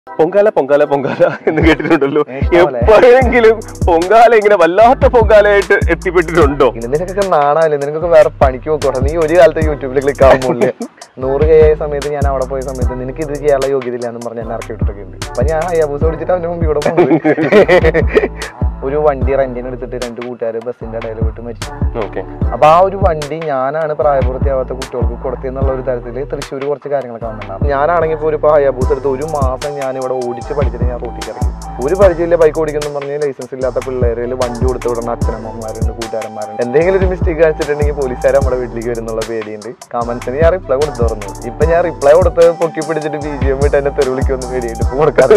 പൊങ്കാല പൊങ്കാല പൊങ്കാല എന്ന് കേട്ടിട്ടുണ്ടല്ലോ ഇഷ്ടമല്ലേ? എപ്പോഴെങ്കിലും പൊങ്കാല ഇങ്ങനെ വല്ലാത്ത പൊങ്കാലയായിട്ട് എത്തിപ്പെട്ടിട്ടുണ്ടോ ഇനി നിനക്കൊക്കെ നാണാല്ലേ നിനക്കൊക്കെ വേറെ പണിക്ക് പോക്കോട്ടെ നീ ഒരു കാലത്ത് യൂട്യൂബിൽ ക്ലിക്ക് ആകുമ്പോൾ നൂറ് കെ ആയ സമയത്ത് ഞാൻ അവിടെ പോയ സമയത്ത് നിനക്ക് ഇത് ചെയ്യാനുള്ള യോഗ്യത ഇല്ല എന്ന് പറഞ്ഞ് എന്നെ ഇറക്കി വിട്ടിട്ടൊക്കെ ഉണ്ട് അപ്പൊ ഞാൻ ഹയാബൂസ് ഓടിച്ചിട്ട് അവന്റെ മുമ്പിൽ കൂടെ പോകുന്നത് ഒരു വണ്ടി റെന്റിന് എടുത്തിട്ട് രണ്ട് കൂട്ടുകാർ ബസ്സിന്റെ ഇടയിൽ വിട്ട് മരിച്ചു ഓക്കെ അപ്പൊ ആ ഒരു വണ്ടി ഞാനാണ് പ്രായപൂർത്തിയാവാത്ത കുട്ടികൾക്ക് കൊടുത്തെന്നുള്ള ഒരു തരത്തിൽ തൃശ്ശൂർ കുറച്ച് കാര്യങ്ങളൊക്കെ വന്നിട്ടുണ്ടാവും ഞാനാണെങ്കിൽ ഇപ്പോൾ ഒരു ഇപ്പോൾ ഹയാബൂസ് എടുത്ത് ഒരു മാസം ഞാൻ ഇവിടെ ഓടിച്ച് പഠിച്ചിട്ട് ഞാൻ റോട്ടിൽ ഇറങ്ങി ഒരു പരിചയമില്ല ബൈക്ക് ഓടിക്കുന്നു പറഞ്ഞ് ലൈസൻസ് ഇല്ലാത്ത പിള്ളേരിൽ വണ്ടി കൊടുത്ത് വിടുന്ന അച്ഛനമ്മമാരുണ്ട് കൂട്ടുകാരന്മാരുണ്ട് എന്തെങ്കിലും ഒരു മിസ്റ്റേക്ക് കാണിച്ചിട്ടുണ്ടെങ്കിൽ പോലീസുകാർ നമ്മുടെ വീട്ടിലേക്ക് വരുന്നുള്ള പേടിയുണ്ട് കമന്റ്സിന് ഞാൻ റിപ്ലൈ കൊടുത്തു തുറന്നു ഇപ്പൊ ഞാൻ റിപ്ലൈ കൊടുത്ത് പൊക്കി പിടിച്ചിട്ട് ബി ജി എം വിട്ട് എന്നെ തെരുവിളിക്കൊന്നും പേടിയായിട്ട് ഇപ്പൊ കൊടുക്കാതെ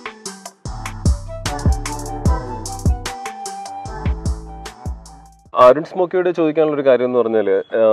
അരുൺ സ്മോക്കിയോട് ചോദിക്കാനുള്ള ഒരു കാര്യം എന്ന് പറഞ്ഞാൽ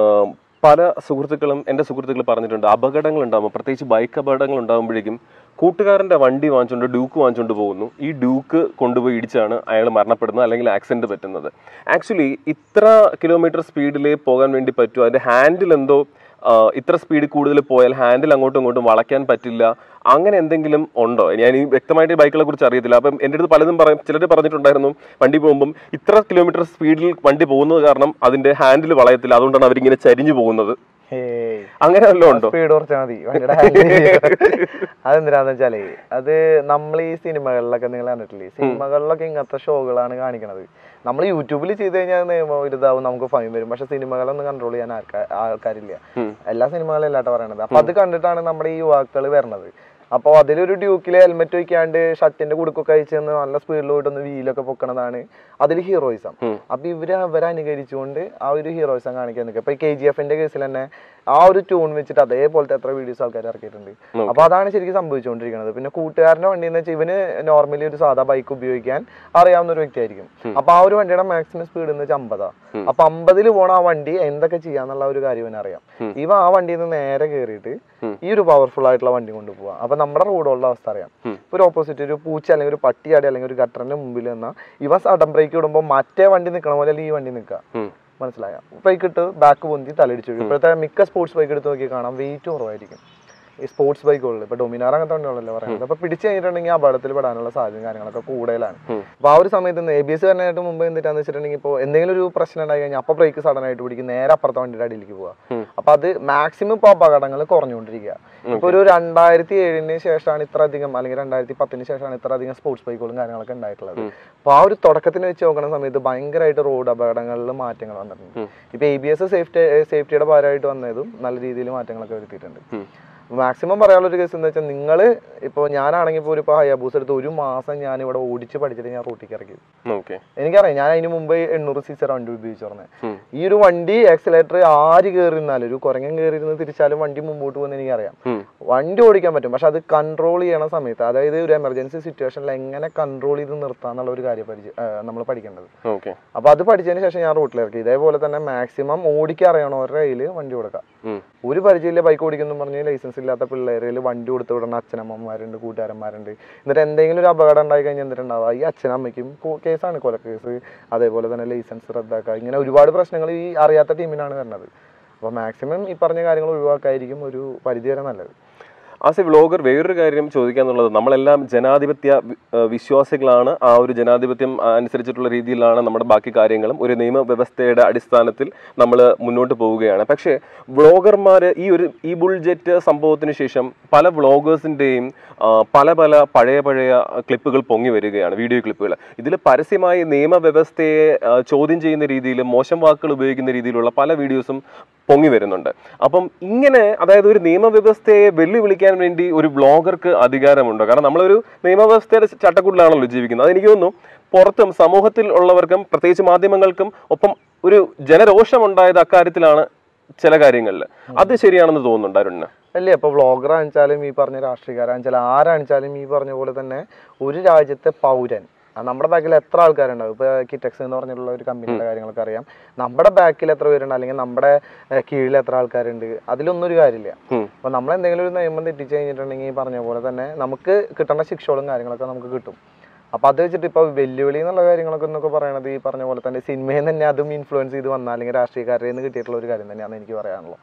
പല സുഹൃത്തുക്കളും എൻ്റെ സുഹൃത്തുക്കൾ പറഞ്ഞിട്ടുണ്ട് അപകടങ്ങൾ ഉണ്ടാകുമ്പോൾ പ്രത്യേകിച്ച് ബൈക്ക് അപകടങ്ങൾ ഉണ്ടാകുമ്പോഴേക്കും കൂട്ടുകാരൻ്റെ വണ്ടി വാങ്ങിച്ചുകൊണ്ട് ഡ്യൂക്ക് വാങ്ങിച്ചുകൊണ്ട് പോകുന്നു ഈ ഡ്യൂക്ക് കൊണ്ടുപോയി ഇടിച്ചാണ് അയാൾ മരണപ്പെടുന്നത് അല്ലെങ്കിൽ ആക്സിഡന്റ് പറ്റുന്നത് ആക്ച്വലി ഇത്ര കിലോമീറ്റർ സ്പീഡിൽ പോകാൻ വേണ്ടി പറ്റുമോ അതിൻ്റെ ഹാൻഡിൽ എന്തോ ആ, ഇത്ര സ്പീഡ് കൂടുതൽ പോയാൽ ഹാൻഡിൽ അങ്ങോട്ടും ഇങ്ങോട്ടും വളയ്ക്കാൻ പറ്റില്ല അങ്ങനെ എന്തെങ്കിലും ഉണ്ടോ ഞാൻ ഈ വ്യക്തമായിട്ട് ഈ ബൈക്കുകളെ കുറിച്ച് അറിയത്തില്ല അപ്പം എൻ്റെ അടുത്ത് പലതും പറയും ചിലർ പറഞ്ഞിട്ടുണ്ടായിരുന്നു വണ്ടി പോകുമ്പം ഇത്ര കിലോമീറ്റർ സ്പീഡിൽ വണ്ടി പോകുന്നത് കാരണം അതിന്റെ ഹാൻഡിൽ വളയത്തില്ല അതുകൊണ്ടാണ് അവരിങ്ങനെ ചരിഞ്ഞു പോകുന്നത് ഹേയ് അങ്ങനെ വല്ലതും ഉണ്ടോ സ്പീഡ് കുറച്ചാൽ മതി വണ്ടിയുടെ handle അതെന്തിനാന്ന് വെച്ചാലേ അത് നമ്മൾ ഈ സിനിമകളിലൊക്കെ നിങ്ങൾ കണ്ടിട്ടില്ലേ സിനിമകളിലൊക്കെ ഇങ്ങനത്തെ ഷോകളാണ് കാണിക്കണത് നമ്മൾ യൂട്യൂബിൽ ചെയ്ത് കഴിഞ്ഞാൽ നിയമം ഇതാവും നമുക്ക് ഫൈൻ വരും പക്ഷെ സിനിമകളൊന്നും കൺട്രോൾ ചെയ്യാൻ ആൾക്കാ ആൾക്കാരില്ല ഉം. എല്ലാ സിനിമകളും അല്ലാട്ടോ പറയണത് അപ്പൊ അത് കണ്ടിട്ടാണ് നമ്മുടെ ഈ യുവാക്കൾ വരണത് അപ്പോൾ അതിലൊരു ഡ്യൂക്കിൽ ഹെൽമെറ്റ് വയ്ക്കാണ്ട് ഷർട്ടിന്റെ കുടുക്കൊക്കെ അയച്ചു തന്ന് നല്ല സ്പീഡിൽ പോയിട്ടൊന്ന് വീലൊക്കെ പൊക്കണതാണ് അതിൽ ഹീറോയിസം ഉം. അപ്പൊ ഇവര് അവരെ അനുകരിച്ചുകൊണ്ട് ആ ഒരു ഹീറോയിസം കാണിക്കാൻ നിൽക്കുക ഇപ്പൊ കെ ജി എഫിന്റെ കേസിൽ തന്നെ ആ ഒരു ട്യൂൺ വെച്ചിട്ട് അതേപോലത്തെ എത്ര വീഡിയോസ് ആൾക്കാർ ഇറക്കിയിട്ടുണ്ട് Okay. അപ്പൊ അതാണ് ശരിക്കും സംഭവിച്ചുകൊണ്ടിരിക്കുന്നത് പിന്നെ കൂട്ടുകാരന്റെ വണ്ടി എന്ന് വെച്ചാൽ ഇവന് നോർമലി ഒരു സാധാ ബൈക്ക് ഉപയോഗിക്കാൻ അറിയാവുന്ന ഒരു വ്യക്തിയായിരിക്കും അപ്പൊ ആ ഒരു വണ്ടിയുടെ മാക്സിമം സ്പീഡ് എന്ന് വെച്ചാൽ അമ്പതാ ഉം. അപ്പൊ അമ്പതിൽ പോണ ആ വണ്ടി എന്തൊക്കെ ചെയ്യാന്നുള്ള ഒരു കാര്യം ഇവന് അറിയാം ഉം. ഇവ ആ വണ്ടിയിൽ നിന്ന് നേരെ കയറിയിട്ട് ഉം. ഈ ഒരു പവർഫുൾ ആയിട്ടുള്ള വണ്ടി കൊണ്ടുപോവാ അപ്പൊ നമ്മുടെ റോഡുള്ള അവസ്ഥ അറിയാം ഉം. ഇപ്പൊ ഒരു ഓപ്പോസിറ്റ് ഒരു പൂച്ച അല്ലെങ്കിൽ ഒരു പട്ടിയാടി അല്ലെങ്കിൽ ഒരു ഗട്ടറിന്റെ മുമ്പിൽ നിന്നാ ഇവ സഡൻ ബ്രേക്ക് ഇടുമ്പോൾ മറ്റേ വണ്ടി നിൽക്കണ പോലെ അല്ല ഈ വണ്ടി നിൽക്കുക ഉം. മനസ്സിലായ ബ്രേക്ക് ഇട്ട് ബാക്ക് പൊന്തി തലടിച്ചു വീഴും. ഇപ്പോഴത്തെ മിക്ക സ്പോർട്സ് ബൈക്ക് എടുത്ത് നോക്കി കാണാം വെയിറ്റ് കുറവായിരിക്കും ഈ സ്പോർട്സ് ബൈക്കുകളിൽ ഇപ്പൊ ഡൊമിനാർ അങ്ങനത്തെ വണ്ടികളല്ലേ പറയുന്നത് അപ്പൊ പിടിച്ചു കഴിഞ്ഞിട്ടുണ്ടെങ്കിൽ അപകടത്തിൽ പെടാനുള്ള സാധ്യതയും കാര്യങ്ങളൊക്കെ കൂടുതലാണ് ഉം. അപ്പൊ ആ ഒരു സമയത്ത് എ ബി എസ് വരാനായിട്ട് മുമ്പ് എന്തിട്ടാന്ന് വെച്ചിട്ടുണ്ടെങ്കിൽ ഇപ്പോൾ എന്തെങ്കിലും ഒരു പ്രശ്നം ഉണ്ടായി കഴിഞ്ഞാൽ അപ്പൊ ബ്രേക്ക് സഡൻ ആയിട്ട് പിടിക്കും നേരെ അപ്പുറത്തെ വണ്ടിയുടെ അടിയിലേക്ക് പോവാ ഉം. അപ്പൊ അത് മാക്സിമം ഇപ്പൊ അപകടങ്ങൾ കുറഞ്ഞുകൊണ്ടിരിക്കുക ഇപ്പൊ ഒരു രണ്ടായിരത്തി ഏഴിന് ശേഷമാണ് ഇത്ര അധികം അല്ലെങ്കിൽ രണ്ടായിരത്തി പത്തിന് ശേഷമാണ് ഇത്ര അധികം സ്പോർട്സ് ബൈക്കുകളും കാര്യങ്ങളൊക്കെ ഉണ്ടായിട്ടുള്ളത് ഉം. അപ്പൊ ആ ഒരു തുടക്കത്തിന് വെച്ച് നോക്കുന്ന സമയത്ത് ഭയങ്കരമായിട്ട് റോഡ് അപകടങ്ങളിൽ മാറ്റങ്ങൾ വന്നിട്ടുണ്ട് ഉം. ഇപ്പൊ എ ബി എസ് സേഫ്റ്റി സേഫ്റ്റിയുടെ ഭാരമായിട്ട് വന്നതും നല്ല രീതിയിൽ മാറ്റങ്ങളൊക്കെ വരുത്തിയിട്ടുണ്ട് ഉം. മാക്സിമം പറയാനുള്ള ഒരു കേസ് എന്താ വെച്ചാൽ നിങ്ങൾ ഇപ്പോൾ ഞാനാണെങ്കിൽ ഇപ്പോൾ ഒരു ഇപ്പോൾ ഹയാബൂസ് എടുത്ത് ഒരു മാസം ഞാൻ ഇവിടെ ഓടിച്ച് പഠിച്ചിട്ട് ഞാൻ റൂട്ടിലേക്ക് ഇറക്കി ഓക്കെ എനിക്കറിയാം ഞാൻ അതിന് മുമ്പ് എണ്ണൂറ് സീസർ വണ്ടി ഉപയോഗിച്ചു പറഞ്ഞത് ഉം. ഈ ഒരു വണ്ടി ആക്സിലേറ്റർ ആര് കയറിയിരുന്നാലും ഒരു കുരങ്ങൻ കയറിയിരുന്ന് തിരിച്ചാലും വണ്ടി മുമ്പോട്ട് പോകുന്ന എനിക്കറിയാം ഉം. വണ്ടി ഓടിക്കാൻ പറ്റും പക്ഷെ അത് കൺട്രോൾ ചെയ്യണ സമയത്ത് അതായത് ഒരു എമർജൻസി സിറ്റുവേഷനിൽ എങ്ങനെ കൺട്രോൾ ചെയ്ത് നിർത്താന്നുള്ള ഒരു കാര്യം പരിചയം നമ്മൾ പഠിക്കേണ്ടത് ഓക്കെ അപ്പൊ അത് പഠിച്ചതിന് ശേഷം ഞാൻ റൂട്ടിലിറക്കി ഇതേപോലെ തന്നെ മാക്സിമം ഓടിക്കാൻ അറിയണവരുടെ കയ്യിൽ വണ്ടി കൊടുക്കാം ഉം. ഒരു പരിചയമില്ല ബൈക്ക് ഓടിക്കുന്നു പറഞ്ഞ് ലൈസൻസ് ഇല്ലാത്ത പിള്ളേരിൽ വണ്ടി കൊടുത്ത് വിടുന്ന അച്ഛനമ്മമാരുണ്ട് കൂട്ടുകാരന്മാരുണ്ട് എന്നിട്ട് എന്തെങ്കിലും ഒരു അപകടം ഉണ്ടായി കഴിഞ്ഞാൽ എന്തിട്ടുണ്ടാവുക ഈ അച്ഛനമ്മയ്ക്കും കോ- കേസാണ് കൊലക്കേസ് അതേപോലെ തന്നെ ലൈസൻസ് റദ്ദാക്കുക ഇങ്ങനെ ഒരുപാട് പ്രശ്നങ്ങൾ ഈ അറിയാത്ത ടീമിനാണ് വരുന്നത് അപ്പോൾ മാക്സിമം ഈ പറഞ്ഞ കാര്യങ്ങൾ ഒഴിവാക്കായിരിക്കും ഒരു പരിധി വരെ നല്ലത് ആസ് എ വ്ളോഗർ വേറൊരു കാര്യം ചോദിക്കാന്നുള്ളത് നമ്മളെല്ലാം ജനാധിപത്യ വി- ഏഹ് വിശ്വാസികളാണ് ആ ഒരു ജനാധിപത്യം അനുസരിച്ചിട്ടുള്ള രീതിയിലാണ് നമ്മുടെ ബാക്കി കാര്യങ്ങളും ഒരു നിയമവ്യവസ്ഥയുടെ അടിസ്ഥാനത്തിൽ നമ്മൾ മുന്നോട്ട് പോവുകയാണ് പക്ഷേ വ്ളോഗർമാർ ഈ ഒരു ഈ ബുൾജെറ്റ് സംഭവത്തിന് ശേഷം പല വ്ളോഗേഴ്സിൻ്റെയും പല പല പഴയ പഴയ ക്ലിപ്പുകൾ പൊങ്ങി വരികയാണ് വീഡിയോ ക്ലിപ്പുകൾ ഇതിൽ പരസ്യമായി നിയമവ്യവസ്ഥയെ ആ, ചോദ്യം ചെയ്യുന്ന രീതിയിൽ മോശം വാക്കുകൾ ഉപയോഗിക്കുന്ന രീതിയിലുള്ള പല വീഡിയോസും പൊങ്ങി വരുന്നുണ്ട് അപ്പം ഇങ്ങനെ അതായത് ഒരു നിയമവ്യവസ്ഥയെ വെല്ലുവിളിക്കാൻ വേണ്ടി ഒരു വ്ളോഗർക്ക് അധികാരമുണ്ടോ കാരണം നമ്മളൊരു നിയമവ്യവസ്ഥയുടെ ചട്ടക്കൂടിലാണല്ലോ ജീവിക്കുന്നത് അതെനിക്ക് തോന്നുന്നു പുറത്തും സമൂഹത്തിൽ ഉള്ളവർക്കും പ്രത്യേകിച്ച് മാധ്യമങ്ങൾക്കും ഒപ്പം ഒരു ജനരോഷം ഉണ്ടായത് അക്കാര്യത്തിലാണ് ചില കാര്യങ്ങളിൽ അത് ശരിയാണെന്ന് തോന്നുന്നുണ്ട് അരുണിന് അല്ലേ ഇപ്പോൾ വ്ളോഗർ ആണെച്ചാലും ഈ പറഞ്ഞ രാഷ്ട്രീയക്കാരാണെച്ചാലും ആരാണെച്ചാലും ഈ പറഞ്ഞ പോലെ തന്നെ ഒരു രാജ്യത്തെ പൗരൻ ആ നമ്മുടെ ബാക്കിൽ എത്ര ആൾക്കാരുണ്ടാവും ഇപ്പോൾ കിറ്റക്സ് എന്ന് പറഞ്ഞിട്ടുള്ള ഒരു കമ്പനിയുടെ കാര്യങ്ങളൊക്കെ അറിയാം നമ്മുടെ ബാക്കിൽ എത്ര പേരുണ്ട് അല്ലെങ്കിൽ നമ്മുടെ ഏഹ്, കീഴിൽ എത്ര ആൾക്കാരുണ്ട് അതിലൊന്നും ഒരു കാര്യമില്ല ഉം. അപ്പോൾ നമ്മൾ എന്തെങ്കിലും ഒരു നിയമം തെറ്റിച്ച് കഴിഞ്ഞിട്ടുണ്ടെങ്കിൽ ഈ പറഞ്ഞ പോലെ തന്നെ നമുക്ക് കിട്ടേണ്ട ശിക്ഷകളും കാര്യങ്ങളൊക്കെ നമുക്ക് കിട്ടും അപ്പോൾ അത് വെച്ചിട്ട് ഇപ്പോൾ വെല്ലുവിളി എന്നുള്ള കാര്യങ്ങളൊക്കെ എന്നൊക്കെ പറയണത് ഈ പറഞ്ഞ പോലെ തന്നെ സിനിമയിൽ തന്നെ അതും ഇൻഫ്ലുവൻസ് ചെയ്ത് വന്നാൽ അല്ലെങ്കിൽ രാഷ്ട്രീയക്കാരുടെ നിന്ന് കിട്ടിയിട്ടുള്ള ഒരു കാര്യം തന്നെയാണ് എനിക്ക് പറയാനുള്ളത്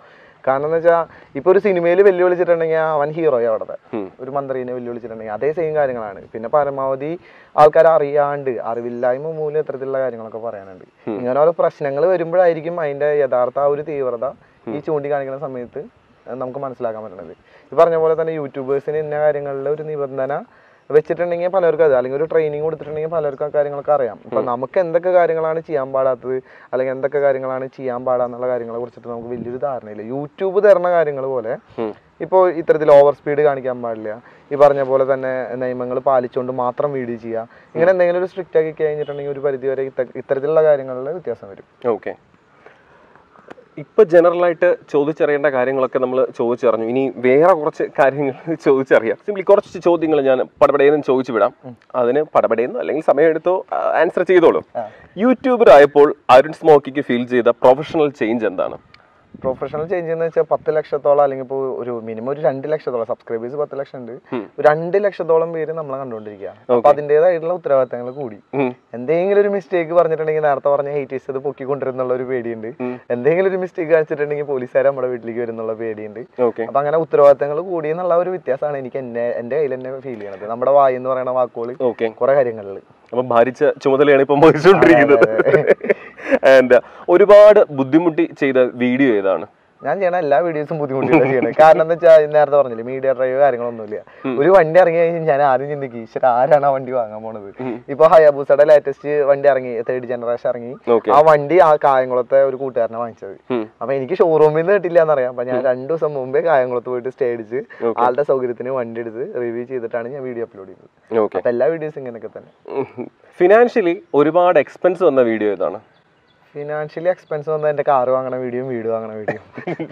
കാരണം എന്ന് വെച്ചാൽ ഇപ്പൊ ഒരു സിനിമയിൽ വെല്ലുവിളിച്ചിട്ടുണ്ടെങ്കിൽ അവൻ ഹീറോയാ അവിടുത്തെ ഉം. ഒരു മന്ത്രിനെ വെല്ലുവിളിച്ചിട്ടുണ്ടെങ്കിൽ അതേ സെയിം കാര്യങ്ങളാണ് പിന്നെ പരമാവധി ആൾക്കാർ അറിയാണ്ട് അറിവില്ലായ്മ മൂലം ഇത്തരത്തിലുള്ള കാര്യങ്ങളൊക്കെ പറയാനുണ്ട് ഇങ്ങനെ ഓരോ പ്രശ്നങ്ങൾ വരുമ്പോഴായിരിക്കും അതിന്റെ യഥാർത്ഥ ആ ഒരു തീവ്രത ഈ ചൂണ്ടിക്കാണിക്കുന്ന സമയത്ത് നമുക്ക് മനസ്സിലാക്കാൻ പറ്റുന്നത് ഈ പറഞ്ഞ പോലെ തന്നെ യൂട്യൂബേഴ്സിന് ഇന്ന കാര്യങ്ങളിൽ ഒരു നിബന്ധന വെച്ചിട്ടുണ്ടെങ്കിൽ പലർക്കും അത് അല്ലെങ്കിൽ ഒരു ട്രെയിനിങ് കൊടുത്തിട്ടുണ്ടെങ്കിൽ പലർക്കും ആ കാര്യങ്ങളൊക്കെ അറിയാം ഇപ്പൊ നമുക്ക് എന്തൊക്കെ കാര്യങ്ങളാണ് ചെയ്യാൻ പാടാത്തത് അല്ലെങ്കിൽ എന്തൊക്കെ കാര്യങ്ങളാണ് ചെയ്യാൻ പാടാന്നുള്ള കാര്യങ്ങളെ കുറിച്ചിട്ട് നമുക്ക് വലിയൊരു ധാരണയില്ല യൂട്യൂബ് തരുന്ന കാര്യങ്ങൾ പോലെ ഉം. ഇപ്പോൾ ഇത്തരത്തിൽ ഓവർ സ്പീഡ് കാണിക്കാൻ പാടില്ല ഈ പറഞ്ഞ പോലെ തന്നെ നിയമങ്ങൾ പാലിച്ചുകൊണ്ട് മാത്രം വീഡിയോ ചെയ്യുക ഇങ്ങനെ എന്തെങ്കിലും ഒരു സ്ട്രിക്റ്റ് ആക്കി കഴിഞ്ഞിട്ടുണ്ടെങ്കിൽ ഒരു പരിധി വരെ ഇത്ത- ഇത്തരത്തിലുള്ള കാര്യങ്ങളിൽ വ്യത്യാസം വരും ഓക്കെ ഇപ്പൊ ജനറൽ ആയിട്ട് ചോദിച്ചറിയേണ്ട കാര്യങ്ങളൊക്കെ നമ്മൾ ചോദിച്ചറിഞ്ഞു ഇനി വേറെ കുറച്ച് കാര്യങ്ങൾ ചോദിച്ചറിയാം സിംപ്ലി കുറച്ച് ചോദ്യങ്ങൾ ഞാൻ പടപടയെന്ന് ചോദിച്ചു വിടാം അതിന് പടപടയെന്ന് അല്ലെങ്കിൽ സമയമെടുത്തോ ആൻസർ ചെയ്തോളൂ ആ. യൂട്യൂബർ ആയപ്പോൾ അരുൺ സ്മോക്കിക്ക് ഫീൽ ചെയ്ത പ്രൊഫഷണൽ ചേഞ്ച് എന്താണ് പ്രൊഫഷണൽ ചേഞ്ച് എന്ന് വെച്ചാൽ പത്ത് ലക്ഷത്തോളം അല്ലെങ്കിൽ ഇപ്പോൾ ഒരു മിനിമം ഒരു രണ്ട് ലക്ഷത്തോളം സബ്സ്ക്രൈബേഴ്സ് പത്ത് ലക്ഷം ഉണ്ട് ഉം. ഒരു രണ്ട് ലക്ഷത്തോളം പേര് നമ്മളെ കണ്ടുകൊണ്ടിരിക്കുക അപ്പൊ അതിൻ്റെതായിട്ടുള്ള ഉത്തരവാദിത്തങ്ങൾ കൂടി ഉം. എന്തെങ്കിലും ഒരു മിസ്റ്റേക്ക് പറഞ്ഞിട്ടുണ്ടെങ്കിൽ നേരത്തെ പറഞ്ഞ ഹേറ്റേഴ്സ് അത് പൊക്കിക്കൊണ്ടിരുന്നുള്ള ഒരു പേടിയുണ്ട് ഉം. എന്തെങ്കിലും ഒരു മിസ്റ്റേക്ക് കാണിച്ചിട്ടുണ്ടെങ്കിൽ പോലീസുകാർ നമ്മുടെ വീട്ടിലേക്ക് വരുന്നുള്ള പേടിയുണ്ട് ഓക്കെ അപ്പൊ അങ്ങനെ ഉത്തരവാദിത്തങ്ങൾ കൂടി എന്നുള്ള ഒരു വ്യത്യാസമാണ് എനിക്ക് എന്നെ എന്റെ കയ്യിൽ തന്നെ ഫീൽ ചെയ്യണത് നമ്മുടെ വായി എന്ന് പറയുന്ന വാക്കുകൾ ഓക്കെ കുറെ കാര്യങ്ങളിൽ അപ്പൊ ഭാരിച്ച ചുമതലയാണ് ഇപ്പം വഹിച്ചുകൊണ്ടിരിക്കുന്നത് ആൻഡ് ഒരുപാട് ബുദ്ധിമുട്ടി ചെയ്ത വീഡിയോ ഏതാണ് ഞാൻ ചെയ്യണ എല്ലാ വീഡിയോസും ബുദ്ധിമുട്ടില്ല ചെയ്യണത് കാരണം എന്താ വെച്ചാൽ നേരത്തെ പറഞ്ഞില്ലേ മീഡിയ ഡ്രൈവ് കാര്യങ്ങളൊന്നുമില്ല ഒരു വണ്ടി ഇറങ്ങി കഴിഞ്ഞാൽ ഞാൻ ആദ്യം ചിന്തിക്കും ഈശ്വര ആരാണ് ആ വണ്ടി വാങ്ങാൻ പോണത് ഇപ്പൊ ഹയാബൂസയുടെ ലേറ്റസ്റ്റ് വണ്ടി ഇറങ്ങി തേർഡ് ജനറേഷൻ ഇറങ്ങി ഓക്കെ ആ വണ്ടി ആ കായംകുളത്തെ ഒരു കൂട്ടുകാരനെ വാങ്ങിച്ചത് അപ്പൊ എനിക്ക് ഷോറൂമിൽ നിന്ന് കിട്ടില്ല എന്നറിയാം അപ്പൊ ഞാൻ രണ്ടു ദിവസം മുമ്പേ കായംകുളത്ത് പോയിട്ട് സ്റ്റേ അടിച്ച് Okay. ആളുടെ സൗകര്യത്തിന് വണ്ടി എടുത്ത് റിവ്യൂ ചെയ്തിട്ടാണ് ഞാൻ വീഡിയോ അപ്ലോഡ് ചെയ്യുന്നത് ഓക്കെ അപ്പൊ എല്ലാ വീഡിയോസും ഇങ്ങനെയൊക്കെ തന്നെ ഫിനാൻഷ്യലി ഒരുപാട് എക്സ്പെൻസ് വന്ന വീഡിയോ ഏതാണ് ഫിനാൻഷ്യലി എക്സ്പെൻസ് വന്ന എന്റെ കാർ വാങ്ങണ വീഡിയോ വീട് വാങ്ങണ വീഡിയോ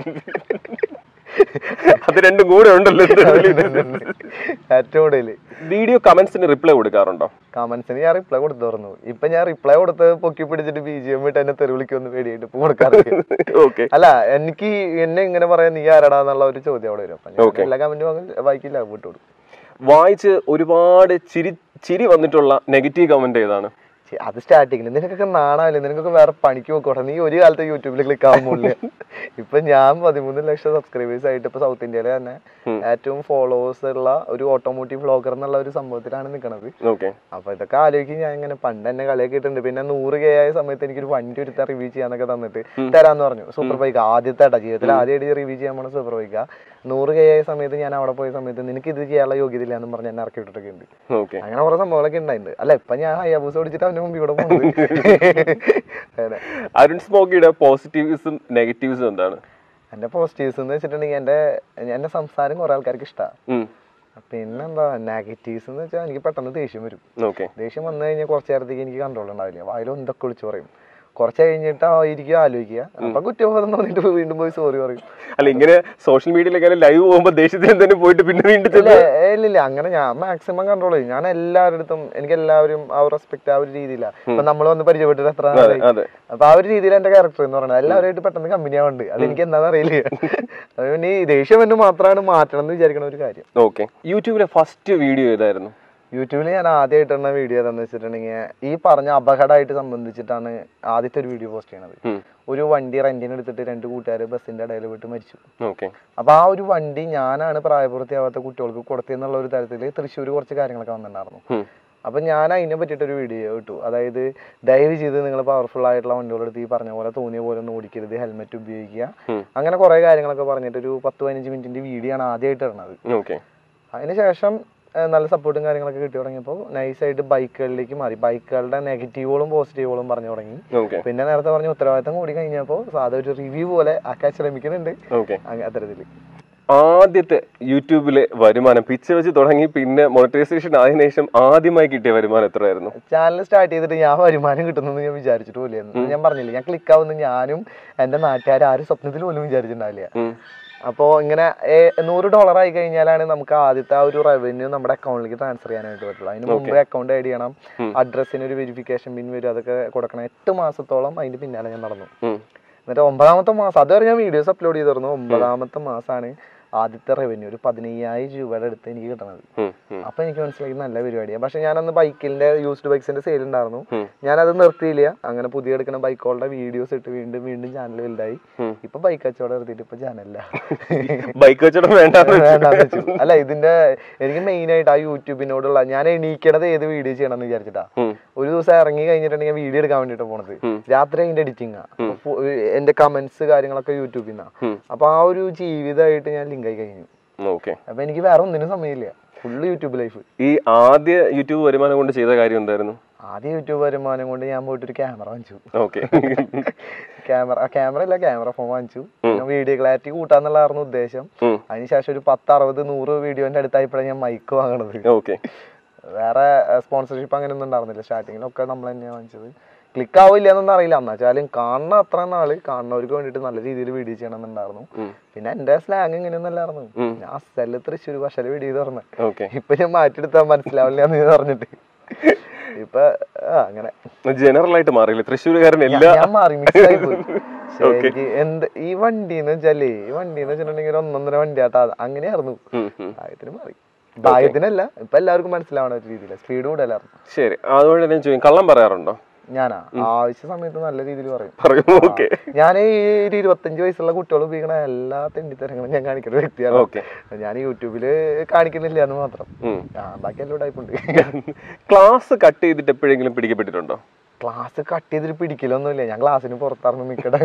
അത് രണ്ടും കൂടെ ഉണ്ടല്ലോ ഏറ്റവും കൂടുതൽ വീഡിയോ കമന്റ്സിന് റിപ്ലൈ കൊടുക്കാറുണ്ടോ കമന്റ്സിന് ഞാൻ റിപ്ലൈ കൊടുത്തു തുറന്നു ഇപ്പൊ ഞാൻ റിപ്ലൈ കൊടുത്ത് പൊക്കി പിടിച്ചിട്ട് ബി ജി എം ഇട്ട് എന്നെ തെരുവിളിക്കൊന്ന് പേടിയായിട്ട് ഇപ്പൊ കൊടുക്കാറില്ല ഓക്കെ അല്ല എനിക്ക് എന്നെ ഇങ്ങനെ പറയാൻ നീ ആരടാ എന്നുള്ള ഒരു ചോദ്യം അവിടെ വരും അപ്പൊ ഞാൻ Okay. എല്ലാ കമന്റും വായിക്കില്ല വിട്ടോടും വായിച്ച് ഒരുപാട് ചിരി ചിരി വന്നിട്ടുള്ള നെഗറ്റീവ് കമന്റ് ഏതാണ് ഛെ, അത് സ്റ്റാർട്ടിങ്ങിൽ നിനക്കൊക്കെ നാണാവില്ലേ നിനക്കൊക്കെ വേറെ പണിക്ക് പോക്കോട്ടെ നീ ഒരു കാലത്ത് യൂട്യൂബിൽ ക്ലിക്ക് ആവാൻ പോകില്ല ഇപ്പൊ ഞാൻ പതിമൂന്ന് ലക്ഷം സബ്സ്ക്രൈബേഴ്സ് ആയിട്ട് ഇപ്പൊ സൗത്ത് ഇന്ത്യയിലെ തന്നെ ഉം. ഏറ്റവും ഫോളോവേഴ്സ് ഉള്ള ഒരു ഓട്ടോമോട്ടീവ് വ്ളോഗർ എന്നുള്ള ഒരു സംഭവത്തിലാണ് നിൽക്കുന്നത് ഓക്കെ അപ്പൊ ഇതൊക്കെ ആലോചിക്കും ഞാൻ ഇങ്ങനെ പണ്ട് എന്നെ കളിയൊക്കെ ഇട്ടുണ്ട് പിന്നെ നൂറ് കെ ആയ സമയത്ത് എനിക്കൊരു വണ്ടി ഒരുത്ത റിവ്യൂ ചെയ്യാന്നൊക്കെ തന്നിട്ട് തരാന്ന് പറഞ്ഞു സൂപ്പർ ബൈക്ക് ആദ്യത്തെ ഏട്ടാ ജീവിതത്തിൽ ആദ്യമായിട്ട് റിവ്യൂ ചെയ്യാൻ പോണ സൂപ്പർ ബൈക്കാ നൂറ് കെ ആയ സമയത്ത് ഞാൻ അവിടെ പോയ സമയത്ത് നിനക്ക് ഇത് ചെയ്യാനുള്ള യോഗ്യത ഇല്ല എന്ന് പറഞ്ഞ് എന്നെ ഇറക്കി വിട്ടിട്ടൊക്കെ ഉണ്ട് ഓക്കെ അങ്ങനെ കുറെ സംഭവങ്ങളൊക്കെ ഉണ്ടായിട്ടുണ്ട് അല്ല ഇപ്പൊ ഞാൻ ഹയാബൂസ് ഓടിച്ചിട്ട് അവന്റെ മുമ്പിൽ ഇവിടെ പോകുന്നത് അങ്ങനെ അരുൺ സ്മോക്കിയുടെ പോസിറ്റീവ്സും നെഗറ്റീവ്സും എന്താണ് എന്റെ പോസിറ്റീവ്സ് എന്ന് വെച്ചിട്ടുണ്ടെങ്കിൽ എന്റെ എന്റെ സംസാരം കുറെ ആൾക്കാർക്ക് ഇഷ്ടമാണ് പിന്നെന്താ നെഗറ്റീവ്സ് എന്ന് വെച്ചാൽ എനിക്ക് പെട്ടെന്ന് ദേഷ്യം വരും ഓക്കെ ദേഷ്യം വന്നു കഴിഞ്ഞാൽ കുറച്ച് നേരത്തേക്ക് എനിക്ക് കൺട്രോൾ ഉണ്ടാവില്ല വായിൽ എന്തൊക്കെ വിളിച്ചു പറയും കുറച്ച് കഴിഞ്ഞിട്ട് ആ ഇരിക്കുക ആലോചിക്കുക അപ്പൊ കുറ്റബോധം തോന്നിട്ട് വീണ്ടും പോയി സോറി പറയും അല്ല ഇങ്ങനെ സോഷ്യൽ മീഡിയയിലൊക്കെ ലൈവ് പോകുമ്പോൾ ദേഷ്യത്തിന് തന്നെ പോയിട്ട് പിന്നെ വീണ്ടും ഇല്ല ചെന്ന് ഏ, ഇല്ല ഇല്ല അങ്ങനെ ഞാൻ മാക്സിമം കൺട്രോൾ ചെയ്യും ഞാൻ എല്ലാവരുടെ അടുത്തും എനിക്ക് എല്ലാവരും ആ റെസ്പെക്ട് ആ ഒരു രീതിയിലാണ് ഇപ്പൊ നമ്മൾ വന്ന് പരിചയപ്പെട്ടിട്ട് എത്ര അതെ നാളായി അതെ അപ്പൊ ആ ഒരു രീതിയിൽ എന്റെ ക്യാരക്ടർ എന്ന് പറയുന്നത് എല്ലാവരുമായിട്ട് പെട്ടെന്ന് കമ്പനി ആവുന്നുണ്ട് അത് എനിക്ക് എന്താണെന്ന് അറിയില്ല അത് പിന്നെ ഈ ദേഷ്യം എന്ന് മാത്രമാണ് മാറ്റണം എന്ന് വിചാരിക്കണ ഒരു കാര്യം ഓക്കെ യൂട്യൂബിലെ ഫസ്റ്റ് വീഡിയോ ഏതായിരുന്നു യൂട്യൂബിൽ ഞാൻ ആദ്യമായിട്ടാണ് വീഡിയോ ഏതാന്ന് വെച്ചിട്ടുണ്ടെങ്കിൽ ഈ പറഞ്ഞ അപകടമായിട്ട് സംബന്ധിച്ചിട്ടാണ് ആദ്യത്തെ ഒരു വീഡിയോ പോസ്റ്റ് ചെയ്യണത് ഉം. ഒരു വണ്ടി റെന്റിന് എടുത്തിട്ട് രണ്ട് കൂട്ടുകാർ ബസ്സിന്റെ ഇടയിൽ വിട്ട് മരിച്ചു ഓക്കെ അപ്പൊ ആ ഒരു വണ്ടി ഞാനാണ് പ്രായപൂർത്തിയാവാത്ത കുട്ടികൾക്ക് കൊടുത്തെന്നുള്ള ഒരു തരത്തിൽ തൃശ്ശൂർ കുറച്ച് കാര്യങ്ങളൊക്കെ വന്നിട്ടുണ്ടായിരുന്നു ഉം. അപ്പൊ ഞാൻ അതിനെ പറ്റിയിട്ടൊരു വീഡിയോ ഇട്ടു അതായത് ദയവ് ചെയ്ത് നിങ്ങൾ പവർഫുൾ ആയിട്ടുള്ള വണ്ടികളെടുത്ത് ഈ പറഞ്ഞ പോലെ തോന്നിയ പോലെ ഒന്നും ഓടിക്കരുത് ഹെൽമെറ്റ് ഉപയോഗിക്കുക ഉം. അങ്ങനെ കുറെ കാര്യങ്ങളൊക്കെ പറഞ്ഞിട്ട് ഒരു പത്ത് പതിനഞ്ച് മിനിറ്റിന്റെ വീഡിയോ ആണ് ആദ്യമായിട്ട് ഇടുന്നത് ഓക്കെ അതിനുശേഷം ഏഹ്, നല്ല സപ്പോർട്ടും കാര്യങ്ങളൊക്കെ കിട്ടി തുടങ്ങിയപ്പോൾ നൈസായിട്ട് ബൈക്കുകളിലേക്ക് മാറി ബൈക്കുകളുടെ നെഗറ്റീവുകളും പോസിറ്റീവുകളും പറഞ്ഞു തുടങ്ങി ഓക്കെ പിന്നെ നേരത്തെ പറഞ്ഞ ഉത്തരവാദിത്തം കൂടി കഴിഞ്ഞപ്പോൾ സാധാ ഒരു റിവ്യൂ പോലെ ആക്കാൻ ശ്രമിക്കുന്നുണ്ട് ഓക്കെ അങ്ങ- അത്തരത്തില് ആദ്യത്തെ യൂട്യൂബിലെ വരുമാനം പിച്ച വെച്ച് തുടങ്ങി പിന്നെ മോണിറ്റൈസേഷൻ ആയതിനു ശേഷം ആദ്യമായി കിട്ടിയ വരുമാനം എത്രയായിരുന്നു ചാനൽ സ്റ്റാർട്ട് ചെയ്തിട്ട് ഞാൻ വരുമാനം കിട്ടുന്നെന്ന് ഞാൻ വിചാരിച്ചിട്ട് പോലെയായിരുന്നു ഞാൻ പറഞ്ഞില്ലേ ഞാൻ ക്ലിക്ക് ആവുന്ന ഞാനും എൻ്റെ നാട്ടുകാർ ആരും സ്വപ്നത്തിൽ പോലും വിചാരിച്ചിട്ടുണ്ടാവില്ല ഉം. അപ്പോൾ ഇങ്ങനെ ഏ, നൂറ് ഡോളർ ആയി കഴിഞ്ഞാലാണ് നമുക്ക് ആദ്യത്തെ ആ ഒരു റവന്യൂ നമ്മുടെ അക്കൗണ്ടിലേക്ക് ട്രാൻസ്ഫർ ചെയ്യാനായിട്ട് പറ്റുള്ളൂ അതിന് മുമ്പ് അക്കൗണ്ട് ആഡ് ചെയ്യണം ഉം. അഡ്രസ്സിന് ഒരു വെരിഫിക്കേഷൻ പിൻ വരും അതൊക്കെ കൊടുക്കണം എട്ട് മാസത്തോളം അതിന്റെ പിന്നാലെ ഞാൻ നടന്നു ഉം. എന്നിട്ട് ഒമ്പതാമത്തെ മാസം അതുവരെ ഞാൻ വീഡിയോസ് അപ്ലോഡ് ചെയ്തിരുന്നു ഒമ്പതാമത്തെ മാസമാണ് ആദ്യത്തെ റവന്യൂ ഒരു പതിനയ്യായിരം രൂപയുടെ അടുത്ത് എനിക്ക് കിട്ടണത് ഉം, ഉം, അപ്പൊ എനിക്ക് മനസ്സിലായി ഇത് നല്ല പരിപാടിയാണ് പക്ഷെ ഞാനന്ന് ബൈക്കിന്റെ യൂസ്ഡ് ബൈക്സിന്റെ സെയിൽ ഉണ്ടായിരുന്നു ഉം. ഞാനത് നിർത്തിയില്ല അങ്ങനെ പുതിയ എടുക്കുന്ന ബൈക്കുകളുടെ വീഡിയോസ് ഇട്ട് വീണ്ടും വീണ്ടും ചാനൽ വലുതായി ഉം. ഇപ്പൊ ബൈക്ക് കച്ചവടം നിർത്തിയിട്ട് ഇപ്പൊ ചാനലില്ല ബൈക്ക് വെച്ചിട്ട് വേണ്ടാന്ന് വെച്ചു. വേണ്ടാന്ന് വെച്ചു. അല്ല ഇതിന്റെ എനിക്ക് മെയിൻ ആയിട്ട് ആ യൂട്യൂബിനോടുള്ള ഞാൻ എണീക്കണത് ഏത് വീഡിയോ ചെയ്യണം എന്ന് വിചാരിച്ചിട്ടാ ഉം, ഒരു ദിവസം ഇറങ്ങി കഴിഞ്ഞിട്ടുണ്ടെങ്കിൽ വീഡിയോ എടുക്കാൻ വേണ്ടിട്ട് പോണത് ഉം. രാത്രി അതിന്റെ എഡിറ്റിംഗ് എന്റെ കമന്റ്സ് കാര്യങ്ങളൊക്കെ യൂട്യൂബിൽ നിന്നാ ഉം. അപ്പൊ ആ ഒരു ജീവിതമായിട്ട് ഞാൻ ലിങ്ക് ആയി കഴിഞ്ഞു ഓക്കെ അപ്പൊ എനിക്ക് വേറെ ഒന്നിനും സമയമില്ല ഫുള്ള് യൂട്യൂബ് ലൈഫ് ഈ ആദ്യ യൂട്യൂബ് വരുമാനം കൊണ്ട് ചെയ്ത കാര്യം എന്തായിരുന്നു ആദ്യം യൂട്യൂബ് വരുമാനം കൊണ്ട് ഞാൻ പോയിട്ട് ഒരു ക്യാമറ വാങ്ങിച്ചു ഓക്കെ ക്യാമറ ക്യാമറ അല്ല ക്യാമറ ഫോൺ വാങ്ങിച്ചു പിന്നെ വീഡിയോ ക്ലാരിറ്റി കൂട്ടാന്നുള്ളതായിരുന്നു ഉദ്ദേശം ഉം. അതിനുശേഷം ഒരു പത്ത് അറുപത് നൂറ് വീഡിയോന്റെ അടുത്തായപ്പോഴാണ് ഞാൻ മൈക്ക് വാങ്ങണത് ഓക്കെ വേറെ സ്പോൺസർഷിപ്പ് അങ്ങനെ ഒന്നും ഉണ്ടായിരുന്നില്ല സ്റ്റാർട്ടിങ്ങിലൊക്കെ നമ്മൾ തന്നെയാണ് വാങ്ങിച്ചത് ക്ലിക്ക് ആവില്ല എന്നൊന്നും അറിയില്ല എന്നുവെച്ചാലും കാണുന്ന അത്ര നാള് കാണുന്നവർക്ക് വേണ്ടിയിട്ട് നല്ല രീതിയിൽ വീഡിയോ ചെയ്യണമെന്നുണ്ടായിരുന്നു ഉം. പിന്നെ എന്റെ സ്ലാങ് ഇങ്ങനെയൊന്നല്ലായിരുന്നു ഉം. ഞാൻ അസല് തൃശ്ശൂർ ഭാഷയിൽ വീഡിയോ ചെയ്ത് പറഞ്ഞത് ഓക്കെ ഇപ്പൊ ഞാൻ മാറ്റിയെടുത്താൽ മനസ്സിലാവില്ല എന്ന് പറഞ്ഞിട്ട് ഇപ്പൊ ആ, അങ്ങനെ ജനറൽ ആയിട്ട് മാറിയില്ലേ തൃശ്ശൂരുകാരൻ ഞാൻ- എല്ലാ ഞാൻ മാറി മിക്സ് ആയി പോയി Okay. ശരിക്ക് എന്ത് ഈ വണ്ടി എന്ന് വെച്ചാലേ ഈ വണ്ടി എന്ന് വെച്ചിട്ടുണ്ടെങ്കിൽ ഒരു ഒന്നൊന്നര വണ്ടിയാട്ടാ അങ്ങനെയായിരുന്നു ഉം, ഉം. ഭാഗ്യത്തിന് മാറി ഭാഗ്യത്തിനല്ല ഇപ്പൊ എല്ലാവർക്കും മനസ്സിലാവണ ഒരു രീതിയിൽ സ്പീഡ് കൂടുതലായിരുന്നു ശരി അതുകൊണ്ട് ഞാൻ ചോദിക്കും കള്ളം പറയാറുണ്ടോ ഞാനാ ആവശ്യ സമയത്ത് നല്ല രീതിയിൽ പറയും പറയൂ ഓക്കെ ഞാൻ ഈ ഒരു ഇരുപത്തഞ്ച് വയസ്സുള്ള കുട്ടികൾ ഉപയോഗിക്കണ എല്ലാ തെണ്ടിത്തരങ്ങളും ഞാൻ കാണിക്കുന്ന വ്യക്തിയാണ് ഓക്കെ ഞാൻ യൂട്യൂബില് കാണിക്കുന്നില്ല എന്ന് മാത്രം ഉം. ആ ബാക്കി എല്ലാം ടൈപ്പ് ഉണ്ട് ക്ലാസ് കട്ട് ചെയ്തിട്ട് എപ്പോഴെങ്കിലും പിടിക്കപ്പെട്ടിട്ടുണ്ടോ ക്ലാസ് കട്ട് ചെയ്തിട്ട് പിടിക്കലൊന്നുമില്ല ഞാൻ ക്ലാസ്സിന് പുറത്തായിരുന്നു മിക്കട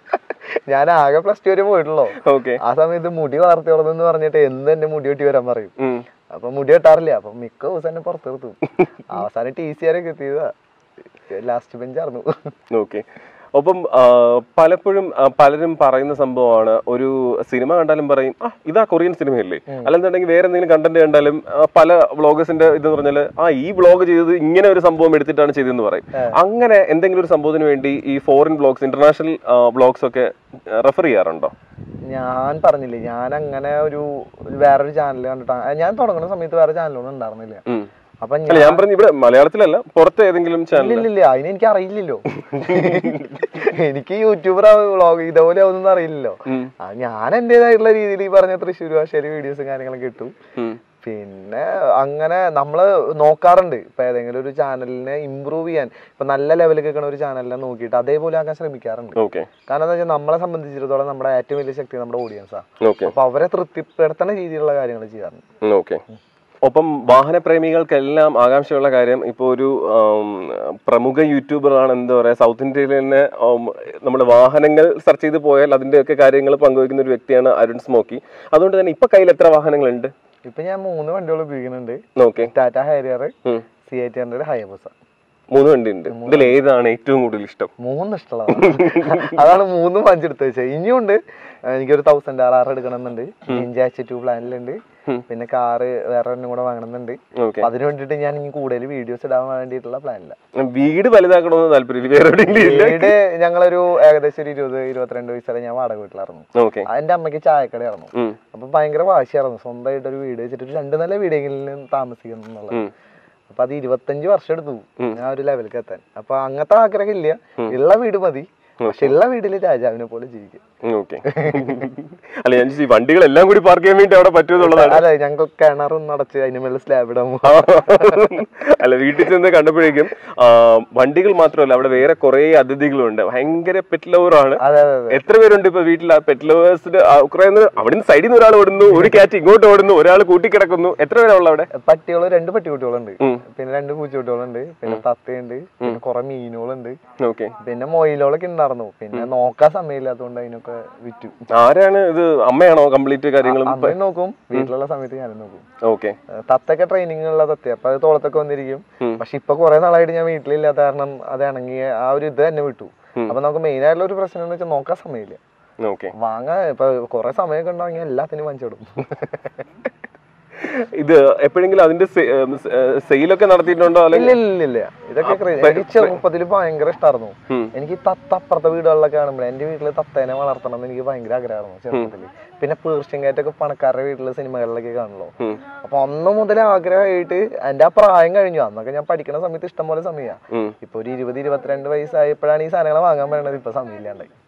ഞാൻ ആകെ പ്ലസ് ടു വരെ പോയിട്ടുള്ളൂ ഓക്കെ ആ സമയത്ത് മുടി വളർത്തിയോളൂ എന്ന് പറഞ്ഞിട്ട് എന്ന് എന്നെ മുടി വെട്ടി വരാൻ പറയും അപ്പൊ മുടി വെട്ടാറില്ല അപ്പൊ മിക്ക ദിവസം എന്നെ പുറത്ത് നിർത്തും അവസാനം ടി സി ആരൊക്കെ എത്തിയതാ ലാസ്റ്റ് ബെഞ്ചായിരുന്നു ഓക്കെ ഒപ്പം ആ, പലപ്പോഴും ആ, പലരും പറയുന്ന സംഭവമാണ് ഒരു സിനിമ കണ്ടാലും പറയും ആ ഇതാ കൊറിയൻ സിനിമയല്ലേ അല്ലെന്നുണ്ടെങ്കിൽ വേറെ എന്തെങ്കിലും കണ്ടന്റ് കണ്ടാലും ആ, പല വ്ളോഗേഴ്സിന്റെ ഇതെന്ന് പറഞ്ഞാൽ ആ ഈ വ്ളോഗ് ചെയ്തത് ഇങ്ങനെ ഒരു സംഭവം എടുത്തിട്ടാണ് ചെയ്തതെന്ന് പറയും അങ്ങനെ എന്തെങ്കിലും ഒരു സംഭവത്തിന് വേണ്ടി ഈ ഫോറിൻ വ്ളോഗ്സ് ഇന്റർനാഷണൽ വ്ളോഗ്സ് ഒക്കെ റെഫർ ചെയ്യാറുണ്ടോ ഞാൻ പറഞ്ഞില്ലേ ഞാൻ അങ്ങനെ ഒരു വേറൊരു ചാനൽ കണ്ടിട്ടാണ് ഞാൻ തുടങ്ങുന്ന സമയത്ത് വേറെ ചാനലൊന്നും ഉണ്ടായിരുന്നില്ല ഉം. അപ്പൊ അല്ല ഞാൻ ഞാൻ പറഞ്ഞു ഇവിടെ മലയാളത്തിലല്ല പുറത്തെ ഏതെങ്കിലും ചാനൽ ഇല്ലില്ല അതിന് എനിക്ക് അറിയില്ലല്ലോ എനിക്ക് യൂട്യൂബർ വ്ളോഗ് ഇതേപോലെ ആവുന്നൊന്നും അറിയില്ലല്ലോ ആ, ഞാൻ എന്റേതായിട്ടുള്ള രീതിയിൽ ഈ പറഞ്ഞ തൃശ്ശൂർ ഭാഷയിൽ വീഡിയോസും കാര്യങ്ങളൊക്കെ ഇട്ടു പിന്നെ അങ്ങനെ നമ്മൾ നോക്കാറുണ്ട് ഇപ്പൊ ഏതെങ്കിലും ഒരു ചാനലിനെ ഇമ്പ്രൂവ് ചെയ്യാൻ ഇപ്പൊ നല്ല ലെവലിൽ നിൽക്കുന്ന ഒരു ചാനലിനെ നോക്കിയിട്ട് അതേപോലെ ആക്കാൻ ശ്രമിക്കാറുണ്ട് ഓക്കെ കാരണം എന്താ വെച്ചാൽ നമ്മളെ സംബന്ധിച്ചിടത്തോളം നമ്മുടെ ഏറ്റവും വലിയ ശക്തി നമ്മുടെ ഓഡിയൻസാണ് ഓക്കെ അപ്പൊ അവരെ തൃപ്തിപ്പെടുത്തുന്ന രീതിയിലുള്ള കാര്യങ്ങൾ ചെയ്യാറുണ്ട് ഓക്കെ ഒപ്പം വാഹനപ്രേമികൾക്കെല്ലാം ആകാംക്ഷയുള്ള കാര്യം ഇപ്പോൾ ഒരു ആം, പ്രമുഖ യൂട്യൂബറാണ് എന്താ പറയുക സൗത്ത് ഇന്ത്യയിൽ തന്നെ നമ്മുടെ വാഹനങ്ങൾ സെർച്ച് ചെയ്ത് പോയാൽ അതിൻ്റെയൊക്കെ കാര്യങ്ങൾ പങ്കുവയ്ക്കുന്ന ഒരു വ്യക്തിയാണ് അരുൺ സ്മോക്കി അതുകൊണ്ട് തന്നെ ഇപ്പൊ കയ്യിൽ എത്ര വാഹനങ്ങളുണ്ട് ഇപ്പൊ ഞാൻ മൂന്ന് വണ്ടികൾ ഉപയോഗിക്കുന്നുണ്ട് ഓക്കെ ടാറ്റ ഹൈരിയർ ഉം. സി എയ്റ്റ് ഹൺഡ്രഡ് ഹൈബസ മൂന്ന് വണ്ടി ഉണ്ട് ഇതിൽ ഏതാണ് ഏറ്റവും കൂടുതൽ ഇഷ്ടം മൂന്ന് ഇഷ്ടമുള്ളതാണ് അതാണ് മൂന്നും വാങ്ങിച്ചെടുത്ത് വെച്ചത് ഇനിയുണ്ട് എനിക്കൊരു തൗസൻഡ് ആർ ആർ എടുക്കണമെന്നുണ്ട് ഇഞ്ചാച്ച് ടു പ്ലാനിലുണ്ട് പിന്നെ കാറ് വേറെ ഒന്നും കൂടെ വാങ്ങണമെന്നുണ്ട് ഓക്കെ അപ്പൊ അതിന് വേണ്ടിയിട്ട് ഞാൻ ഇനി കൂടുതൽ വീഡിയോസ് ഇടാൻ വേണ്ടിയിട്ടുള്ള പ്ലാനില്ല വീട് വലുതാക്കണമെന്ന് താല്പര്യമില്ല വേറെ എവിടെയെങ്കിലും ഇല്ല വീട് ഞങ്ങളൊരു ഏകദേശം ഒരു ഇരുപത് ഇരുപത്തിരണ്ട് വയസ്സുവരെ ഞാൻ വാടക വീട്ടിലായിരുന്നു ഓക്കെ എന്റെ അമ്മയ്ക്ക് ചായക്കടയായിരുന്നു അപ്പൊ ഭയങ്കര വാശിയായിരുന്നു സ്വന്തമായിട്ട് ഒരു വീട് വെച്ചിട്ട് ഒരു രണ്ട് നില വീടെങ്കിലും താമസിക്കണം എന്നുള്ളത് അപ്പൊ അത് ഇരുപത്തഞ്ച് വർഷം എടുത്തു ഞാൻ ഒരു ലെവലിലേക്ക് എത്താൻ അപ്പൊ അങ്ങനത്തെ ആഗ്രഹം ഇല്ല ഉള്ള വീട് മതി പക്ഷെ ഉള്ള വീട്ടില് രാജാവിനെ പോലെ ജീവിക്കും ഓക്കെ അല്ല ഞാൻ ചോദിച്ചു, ഈ വണ്ടികളെല്ലാം കൂടി പാർക്ക് ചെയ്യാൻ വേണ്ടി അവിടെ പറ്റുമെന്നുള്ളതാണ് അല്ല ഞങ്ങൾ കിണറൊന്നും അടച്ച് അതിന് മേലെ സ്ലാബ് ഇടാൻ പോകും അല്ല വീട്ടിൽ ചെന്ന് കണ്ടപ്പോഴേക്കും ആ, വണ്ടികൾ മാത്രമല്ല അവിടെ വേറെ കുറെ അതിഥികളുണ്ട് ഭയങ്കര പെറ്റ് ലവറാണ് അതെ അതെ അതെ എത്ര പേരുണ്ട് ഇപ്പൊ വീട്ടിൽ ആ പെറ്റ് ലവേഴ്സിന്റെ കുറെ അവിടെ നിന്ന് സൈഡിൽ നിന്ന് ഒരാൾ ഓടുന്നു ഒരു കാറ്റ് ഇങ്ങോട്ട് ഓടുന്നു ഒരാൾ കൂട്ടിക്കിടക്കുന്നു എത്ര പേരാ ഉള്ള അവിടെ പട്ടികള് രണ്ട് പട്ടിക്കുട്ടികളുണ്ട് ഉം. പിന്നെ രണ്ട് പൂച്ചക്കുട്ടികളുണ്ട് പിന്നെ തത്തയുണ്ട് പിന്നെ കുറെ മീനുകളുണ്ട് ഓക്കെ പിന്നെ മൊയിലുകളൊക്കെ ഉണ്ടായിരുന്നു പിന്നെ നോക്കാൻ സമയമില്ലാത്തതുകൊണ്ട് അതിനൊക്കെ വിറ്റു ആരാണ് ഇത് അമ്മയാണോ കംപ്ലീറ്റ് കാര്യങ്ങളും അമ്മയും നോക്കും വീട്ടിലുള്ള സമയത്ത് ഞാനും നോക്കും ഓക്കെ ഏഹ് തത്തൊക്കെ ട്രെയിനിങ് ഉള്ള തത്തയ അപ്പൊ അത് തോളത്തൊക്കെ വന്നിരിക്കും ഉം. പക്ഷെ ഇപ്പൊ കുറെ നാളായിട്ട് ഞാൻ വീട്ടിലില്ലാത്ത കാരണം അത് ഇണങ്ങിയ ആ ഒരു ഇത് തന്നെ വിട്ടു അപ്പൊ നമുക്ക് മെയിൻ ആയിട്ടുള്ള ഒരു പ്രശ്നം എന്ന് വെച്ചാൽ നോക്കാൻ സമയമില്ല ഓക്കെ വാങ്ങാൻ ഇപ്പൊ കുറെ സമയമൊക്കെ ഉണ്ടെങ്കിൽ എല്ലാത്തിനും വാങ്ങിച്ചിടും ഇത് എപ്പോഴെങ്കിലും അതിന്റെ സെയിലൊക്കെ നടത്തിയിട്ടുണ്ടോ ഇല്ല അല്ലെങ്കിൽ ഇല്ല ഇല്ല ഇതൊക്കെ crazy. എനിക്ക് ചെറുപ്പത്തിൽ ഭയങ്കര ഇഷ്ടമായിരുന്നു ഉം. എനിക്ക് ഈ തത്ത അപ്പുറത്തെ വീടുകളിലൊക്കെ കാണുമ്പോൾ എന്റെ വീട്ടില് തത്തേനെ വളർത്തണം എന്ന് എനിക്ക് ഭയങ്കര ആഗ്രഹമായിരുന്നു ചെറുപ്പത്തില് പിന്നെ പേർഷ്യൻ കാറ്റൊക്കെ പണക്കാരുടെ വീട്ടില് സിനിമകളിലൊക്കെ കാണുള്ളൂ ഉം. അപ്പൊ അന്ന് മുതൽ ആഗ്രഹമായിട്ട് എന്റെ ആ പ്രായം കഴിഞ്ഞു അന്നൊക്കെ ഞാൻ പഠിക്കുന്ന സമയത്ത് ഇഷ്ടം പോലെ സമയമാണ് ഉം. ഇപ്പൊ ഒരു ഇരുപത് ഇരുപത്തിരണ്ട് വയസ്സായപ്പോഴാണ് ഈ സാധനങ്ങൾ വാങ്ങാൻ പറ്റണത് ഇപ്പൊ സമയമില്ലാണ്ടായി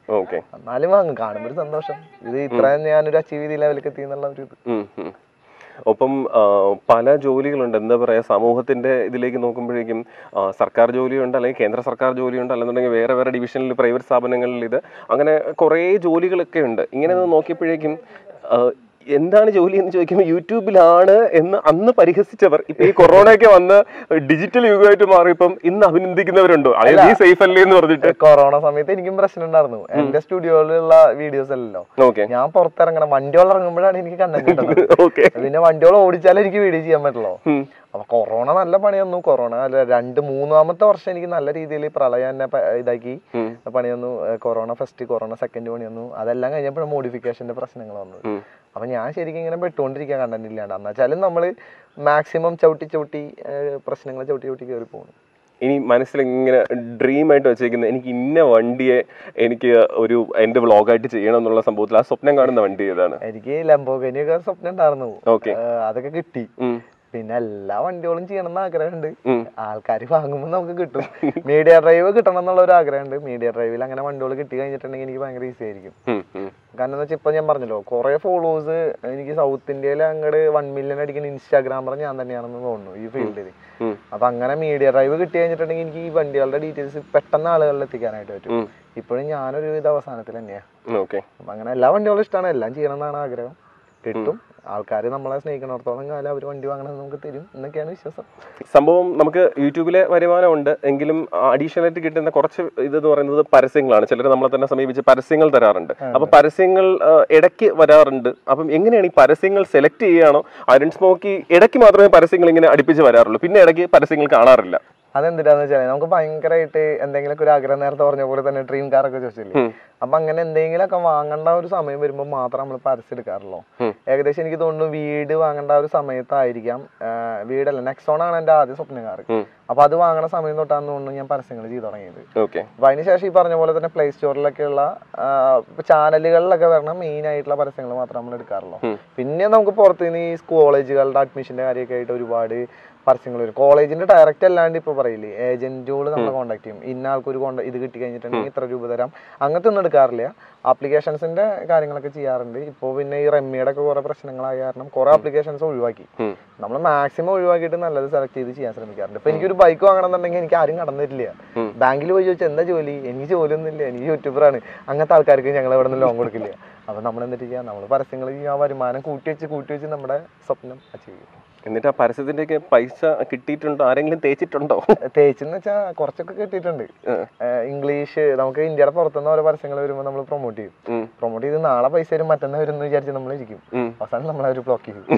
ഓക്കെ എന്നാലും വാങ്ങും കാണുമ്പോൾ ഒരു സന്തോഷം ഇത് ഇത്ര ഞാനൊരു അച്ചീവ് ചെയ്ത ലെവലിലേക്ക് എത്തി എന്നുള്ള ഒരു ഇത് ഉം, ഉം. ഒപ്പം ആ, പല ജോലികളുണ്ട് എന്താ പറയാ സമൂഹത്തിന്റെ ഇതിലേക്ക് നോക്കുമ്പോഴേക്കും ആ, സർക്കാർ ജോലിയുണ്ട് അല്ലെങ്കിൽ കേന്ദ്ര സർക്കാർ ജോലിയുണ്ട് അല്ലെന്നുണ്ടെങ്കിൽ വേറെ വേറെ ഡിവിഷനിൽ പ്രൈവറ്റ് സ്ഥാപനങ്ങളിൽ ഇത് അങ്ങനെ കുറേ ജോലികളൊക്കെ ഉണ്ട് ഇങ്ങനെ ഒന്ന് നോക്കിയപ്പോഴേക്കും ആ, എന്താണ് ജോലി എന്ന് ചോദിക്കുമ്പോൾ യൂട്യൂബിലാണ് എന്ന് അന്ന് പരിഹസിച്ചവർ ഇപ്പൊ ഈ കൊറോണയൊക്കെ വന്ന് ഡിജിറ്റൽ യുഗമായിട്ട് മാറിയപ്പം ഇന്ന് അഭിനന്ദിക്കുന്നവരുണ്ടോ അല്ലെങ്കിൽ നീ സേഫ് അല്ലേ എന്ന് പറഞ്ഞിട്ട് കൊറോണ സമയത്ത് എനിക്കും പ്രശ്നം ഉണ്ടായിരുന്നു എന്റെ സ്റ്റുഡിയോയിലുള്ള വീഡിയോസ് അല്ലല്ലോ ഓക്കെ ഞാൻ പുറത്തിറങ്ങണം വണ്ടികൾ ഇറങ്ങുമ്പോഴാണ് എനിക്ക് കണ്ടന്റ് കിട്ടുന്നത് ഓക്കെ പിന്നെ വണ്ടികൾ ഓടിച്ചാലേ എനിക്ക് വീഡിയോ ചെയ്യാൻ പറ്റുള്ളൂ അപ്പൊ കൊറോണ നല്ല പണി തന്നു കൊറോണ നല്ല രണ്ട് മൂന്നാമത്തെ വർഷം എനിക്ക് നല്ല രീതിയിൽ പ്രളയം എന്നെ പ- ഇതാക്കി പണി തന്നു ഏഹ് കൊറോണ ഫസ്റ്റ് കൊറോണ സെക്കൻഡ് പണി തന്നു അതെല്ലാം കഴിഞ്ഞപ്പോഴും മോഡിഫിക്കേഷന്റെ പ്രശ്നങ്ങൾ വന്നു അപ്പൊ ഞാൻ ശരിക്കും ഇങ്ങനെ പെട്ടുകൊണ്ടിരിക്കുക കണ്ടന്റ് ഇല്ലാണ്ട് എന്ന് വെച്ചാലും നമ്മള് മാക്സിമം ചവിട്ടി ചവിട്ടി പ്രശ്നങ്ങൾ ചവിട്ടി ചവിട്ടി കയറി പോകുന്നു ഇനി മനസ്സിൽ ഇങ്ങനെ ഡ്രീം ആയിട്ട് വെച്ചേക്കുന്നത് എനിക്ക് ഇന്ന വണ്ടിയെ എനിക്ക് ഒരു എന്റെ വ്ളോഗായിട്ട് ചെയ്യണം എന്നുള്ള സംഭവത്തിൽ ആ സ്വപ്നം കാണുന്ന വണ്ടി ഏതാണ് എനിക്ക് ലംബോഗനി ഒക്കെ സ്വപ്നം ഉണ്ടായിരുന്നു ഓക്കെ ഏഹ് അതൊക്കെ കിട്ടി പിന്നെ എല്ലാ വണ്ടികളും ചെയ്യണം എന്ന് ആഗ്രഹമുണ്ട് ആൾക്കാർ വാങ്ങുമ്പോൾ നമുക്ക് കിട്ടും മീഡിയ ഡ്രൈവ് കിട്ടണം എന്നുള്ള ഒരു ആഗ്രഹമുണ്ട് മീഡിയ ഡ്രൈവിൽ അങ്ങനെ വണ്ടികൾ കിട്ടി കഴിഞ്ഞിട്ടുണ്ടെങ്കിൽ എനിക്ക് ഭയങ്കര ഈസി ആയിരിക്കും കാരണം എന്ന് വെച്ചാൽ ഇപ്പൊ ഞാൻ പറഞ്ഞല്ലോ കുറെ ഫോളോവേഴ്സ് എനിക്ക് സൗത്ത് ഇന്ത്യയിൽ അങ്ങോട്ട് വൺ മില്യൺ അടിക്കുന്ന ഇൻസ്റ്റാഗ്രാമർ ഞാൻ തന്നെയാണെന്ന് തോന്നുന്നു ഈ ഫീൽഡിൽ അപ്പൊ അങ്ങനെ മീഡിയ ഡ്രൈവ് കിട്ടി കഴിഞ്ഞിട്ടുണ്ടെങ്കിൽ എനിക്ക് ഈ വണ്ടികളുടെ ഡീറ്റെയിൽസ് പെട്ടെന്ന് ആളുകളിൽ എത്തിക്കാനായിട്ട് പറ്റും ഇപ്പോഴും ഞാനൊരു ഇത് അവസാനത്തിൽ തന്നെയാണ് ഓക്കെ അപ്പൊ അങ്ങനെ എല്ലാ വണ്ടികളും ഇഷ്ടമാണ് എല്ലാം ചെയ്യണം എന്നാണ് ആഗ്രഹം കിട്ടും ആൾക്കാർ നമ്മളെ സ്നേഹിക്കുന്നിടത്തോളം കാലം അവർ വണ്ടി വാങ്ങണമെന്ന് നമുക്ക് തരും എന്നൊക്കെയാണ് വിശ്വാസം സംഭവം നമുക്ക് യൂട്യൂബിലെ വരുമാനമുണ്ട് എങ്കിലും അഡീഷണൽ ആയിട്ട് കിട്ടുന്ന കുറച്ച് ഇത് എന്ന് പറയുന്നത് പരസ്യങ്ങളാണ് ചിലർ നമ്മളെ തന്നെ സമീപിച്ച് പരസ്യങ്ങൾ തരാറുണ്ട് അപ്പൊ പരസ്യങ്ങൾ ആ, ഇടയ്ക്ക് വരാറുണ്ട് അപ്പം എങ്ങനെയാണ് ഈ പരസ്യങ്ങൾ സെലക്ട് ചെയ്യുകയാണോ അരുൺ സ്മോക്കി ഇടയ്ക്ക് മാത്രമേ പരസ്യങ്ങൾ ഇങ്ങനെ അടുപ്പിച്ച് വരാറുള്ളൂ പിന്നെ ഇടയ്ക്ക് പരസ്യങ്ങൾ കാണാറില്ല അതെന്തിനാന്ന് വെച്ചാൽ നമുക്ക് ഭയങ്കരമായിട്ട് എന്തെങ്കിലുമൊക്കെ ഒരു ആഗ്രഹം നേരത്തെ പറഞ്ഞ പോലെ തന്നെ ഡ്രീം കാർ ഒക്കെ ചോദിച്ചില്ലേ അപ്പൊ അങ്ങനെ എന്തെങ്കിലുമൊക്കെ വാങ്ങേണ്ട ഒരു സമയം വരുമ്പോൾ മാത്രം നമ്മൾ പരസ്യം എടുക്കാറുള്ളൂ ഏകദേശം എനിക്ക് തോന്നുന്നു വീട് വാങ്ങേണ്ട ആ ഒരു സമയത്തായിരിക്കാം ആ, വീടല്ല നെക്സോൺ ആണ് എന്റെ ആദ്യ സ്വപ്ന കാർ അപ്പൊ അത് വാങ്ങണ സമയം തൊട്ടാന്ന് തോന്നുന്നു ഞാൻ പരസ്യങ്ങൾ ചെയ്തു തുടങ്ങിയത് ഓക്കെ അപ്പൊ അതിനുശേഷം ഈ പറഞ്ഞ പോലെ തന്നെ പ്ലേ സ്റ്റോറിലൊക്കെയുള്ള ചാനലുകളിലൊക്കെ വരണം മെയിൻ ആയിട്ടുള്ള പരസ്യങ്ങൾ മാത്രം നമ്മൾ എടുക്കാറുള്ളൂ പിന്നെ നമുക്ക് പുറത്ത് നിന്ന് ഈ കോളേജുകളുടെ അഡ്മിഷന്റെ കാര്യമൊക്കെ ആയിട്ട് ഒരുപാട് പരസ്യങ്ങൾ വരും കോളേജിന്റെ ഡയറക്റ്റ് അല്ലാണ്ട് ഇപ്പൊ പറയില്ലേ ഏജന്റുകൾ നമ്മളെ കോൺടാക്ട് ചെയ്യും ഇന്ന ആൾക്ക് ഒരു കോണ്ട ഇത് കിട്ടി കഴിഞ്ഞിട്ടുണ്ടെങ്കിൽ ഇത്ര രൂപ തരാം അങ്ങനത്തെ ഒന്നും എടുക്കാറില്ല ആപ്ലിക്കേഷൻസിന്റെ കാര്യങ്ങളൊക്കെ ചെയ്യാറുണ്ട് ഇപ്പോൾ പിന്നെ ഈ റമ്മിയുടെ ഒക്കെ കുറെ പ്രശ്നങ്ങളായ കാരണം കുറെ ആപ്ലിക്കേഷൻസ് ഒഴിവാക്കി നമ്മൾ മാക്സിമം ഒഴിവാക്കിയിട്ട് നല്ലത് സെലക്ട് ചെയ്ത് ചെയ്യാൻ ശ്രമിക്കാറുണ്ട് ഇപ്പൊ എനിക്കൊരു ബൈക്ക് വാങ്ങണമെന്നുണ്ടെങ്കിൽ എനിക്ക് ആരും കടന്നു തരില്ല ബാങ്കിൽ പോയി ചോദിച്ചാൽ എന്താ ജോലി എനിക്ക് ജോലിയൊന്നും ഇല്ല എനിക്ക് യൂട്യൂബറാണ് അങ്ങനത്തെ ആൾക്കാർക്ക് ഞങ്ങൾ ഇവിടെ നിന്ന് ലോൺ കൊടുക്കില്ല അപ്പൊ നമ്മൾ എന്നിട്ട് ചെയ്യാം നമ്മൾ പരസ്യങ്ങൾ ചെയ്യും ആ വരുമാനം കൂട്ടി വെച്ച് കൂട്ടി വെച്ച് നമ്മുടെ സ്വപ്നം അച്ചീവ് ചെയ്യും എന്നിട്ട് ആ പരസ്യത്തിന്റെയൊക്കെ പൈസ കിട്ടിയിട്ടുണ്ടോ ആരെങ്കിലും തേച്ചിട്ടുണ്ടോ തേച്ചെന്ന് വെച്ചാൽ കുറച്ചൊക്കെ കിട്ടിയിട്ടുണ്ട് ഏഹ് ഇംഗ്ലീഷ് നമുക്ക് ഇന്ത്യയുടെ പുറത്തുനിന്ന് ഓരോ പരസ്യങ്ങൾ വരുമ്പോൾ നമ്മൾ പ്രൊമോട്ട് ചെയ്യും ഉം. പ്രൊമോട്ട് ചെയ്ത് നാളെ പൈസ വരും മറ്റന്നാൾ വരും എന്ന് വിചാരിച്ച് നമ്മൾ ഇരിക്കും ഉം. അവസാനം നമ്മൾ അവർ ബ്ലോക്ക് ചെയ്യും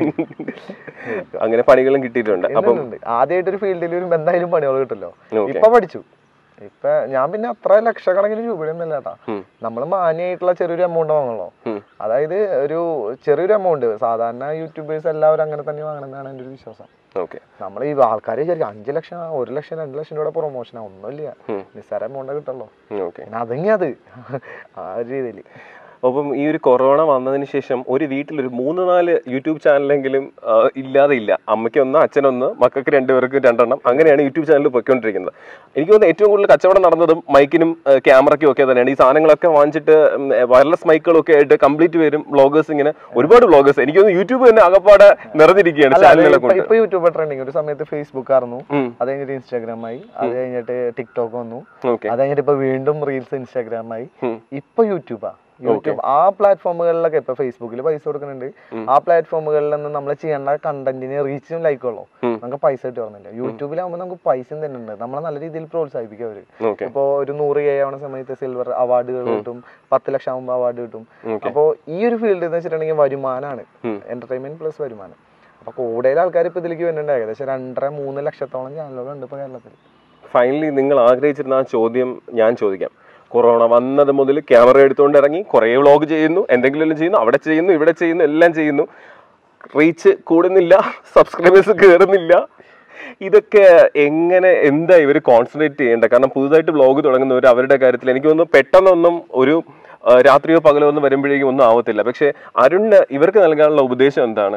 അങ്ങനെ പണികളും കിട്ടിയിട്ടുണ്ട് അപ്പം ഉണ്ട് ആദ്യമായിട്ട് ഒരു ഫീൽഡിൽ വരുമ്പോൾ എന്തായാലും പണികൾ കിട്ടുമല്ലോ Okay. ഇപ്പൊ പഠിച്ചു ഇപ്പൊ ഞാൻ പിന്നെ അത്ര ലക്ഷക്കണക്കിന് രൂപയൊന്നും ഇല്ല കേട്ടാ ഉം. നമ്മൾ മാന്യമായിട്ടുള്ള ചെറിയൊരു എമൗണ്ട് വാങ്ങുള്ളൂ ഉം. അതായത് ഒരു ചെറിയൊരു എമൗണ്ട് സാധാരണ യൂട്യൂബേഴ്സ് എല്ലാവരും അങ്ങനെ തന്നെ വാങ്ങണമെന്നാണ് എൻ്റെ ഒരു വിശ്വാസം ഓക്കെ നമ്മൾ ഈ ആൾക്കാർ വിചാരിക്കും അഞ്ച് ലക്ഷം ഒരു ലക്ഷം രണ്ട് ലക്ഷം രൂപയുടെ പ്രൊമോഷനാ ഒന്നുമില്ല ഉം. നിസ്സാര എമൗണ്ട് കിട്ടുള്ളൂ ഓക്കെ പിന്നെ അതെങ്കിൽ അത് ആ ഒരു രീതിയിൽ അപ്പം ഈ ഒരു കൊറോണ വന്നതിന് ശേഷം ഒരു വീട്ടിൽ ഒരു മൂന്ന് നാല് യൂട്യൂബ് ചാനലെങ്കിലും ആ, ഇല്ലാതെ ഇല്ല അമ്മയ്ക്ക് ഒന്ന് അച്ഛനൊന്ന് മക്കൾക്ക് രണ്ടുപേർക്ക് രണ്ടെണ്ണം അങ്ങനെയാണ് യൂട്യൂബ് ചാനൽ പൊയ്ക്കൊണ്ടിരിക്കുന്നത് എനിക്ക് തോന്നുന്നു ഏറ്റവും കൂടുതൽ കച്ചവടം നടന്നതും മൈക്കിനും ആ, ക്യാമറയ്ക്കും ഒക്കെ തന്നെയാണ് ഈ സാധനങ്ങളൊക്കെ വാങ്ങിച്ചിട്ട് വയർലെസ് മൈക്കുകളും ഒക്കെ ആയിട്ട് കംപ്ലീറ്റ് വരും വ്ളോഗേഴ്സ് ഇങ്ങനെ ഒരുപാട് വ്ളോഗേഴ്സ് എനിക്ക് തോന്നുന്നു യൂട്യൂബ് തന്നെ അകപ്പാടെ നിറഞ്ഞിരിക്കുകയാണ് അല്ല അത് ചാനലുകളെ ഇപ്പൊ കൊണ്ട് ഇപ്പൊ യൂട്യൂബ് ട്രെൻഡിങ് ഒരു സമയത്ത് ഫേസ്ബുക്ക് ആയിരുന്നു ഉം. അത് കഴിഞ്ഞിട്ട് ഇൻസ്റ്റാഗ്രാം ആയി അത് കഴിഞ്ഞിട്ട് ടിക്ടോക്ക് വന്നു ഓക്കെ അത് കഴിഞ്ഞിട്ട് ഇപ്പൊ വീണ്ടും റീൽസ് ഇൻസ്റ്റാഗ്രാം ആയി ഉം. ഇപ്പൊ യൂട്യൂബാ യൂട്യൂബ് ആ പ്ലാറ്റ്ഫോമുകളിലൊക്കെ ഇപ്പൊ ഫേസ്ബുക്കിൽ പൈസ കൊടുക്കുന്നുണ്ട് ആ പ്ലാറ്റ്ഫോമുകളിൽ നിന്ന് നമ്മൾ ചെയ്യേണ്ട കണ്ടന്റിന് റീച്ചും ലൈക്കുള്ളൂ ഉം. നമുക്ക് പൈസ കിട്ടി പറഞ്ഞില്ല യൂട്യൂബിലാകുമ്പോൾ നമുക്ക് പൈസയും തന്നെ ഉണ്ട് നമ്മളെ നല്ല രീതിയിൽ പ്രോത്സാഹിപ്പിക്കും അവര് ഓക്കെ ഇപ്പോ ഒരു നൂറ് കെ ആവുന്ന സമയത്ത് സിൽവർ അവാർഡുകൾ കിട്ടും പത്ത് ലക്ഷം ആകുമ്പോൾ അവാർഡ് കിട്ടും Okay. അപ്പോൾ ഈ ഒരു ഫീൽഡ് എന്ന് വെച്ചിട്ടുണ്ടെങ്കിൽ വരുമാനമാണ് ഉം. എന്റർടൈൻമെന്റ് പ്ലസ് വരുമാനം അപ്പൊ കൂടുതൽ ആൾക്കാർ ഇപ്പൊ ഇതിലേക്ക് വരുന്നുണ്ട് ഏകദേശം രണ്ടര മൂന്ന് ലക്ഷത്തോളം ചാനലുകളുണ്ട് ഇപ്പൊ കേരളത്തിൽ ഫൈനലി നിങ്ങൾ ആഗ്രഹിച്ചിരുന്ന ആ ചോദ്യം ഞാൻ ചോദിക്കാം കൊറോണ വന്നത് മുതൽ ക്യാമറ എടുത്തുകൊണ്ട് ഇറങ്ങി കുറേ വ്ളോഗ് ചെയ്യുന്നു എന്തെങ്കിലും എല്ലാം ചെയ്യുന്നു അവിടെ ചെയ്യുന്നു ഇവിടെ ചെയ്യുന്നു എല്ലാം ചെയ്യുന്നു റീച്ച് കൂടുന്നില്ല സബ്സ്ക്രൈബേഴ്സ് കയറുന്നില്ല ഇതൊക്കെ എങ്ങനെ എന്താ ഇവർ കോൺസെൻട്രേറ്റ് ചെയ്യേണ്ടത് കാരണം പുതുതായിട്ട് വ്ളോഗ് തുടങ്ങുന്നവർ അവരുടെ കാര്യത്തിൽ എനിക്ക് തോന്നുന്നു പെട്ടെന്നൊന്നും ഒരു ആ, രാത്രിയോ പകലോ ഒന്നും വരുമ്പോഴേക്കും ഒന്നും ആവത്തില്ല പക്ഷേ അരുണിന് ഇവർക്ക് നൽകാനുള്ള ഉപദേശം എന്താണ്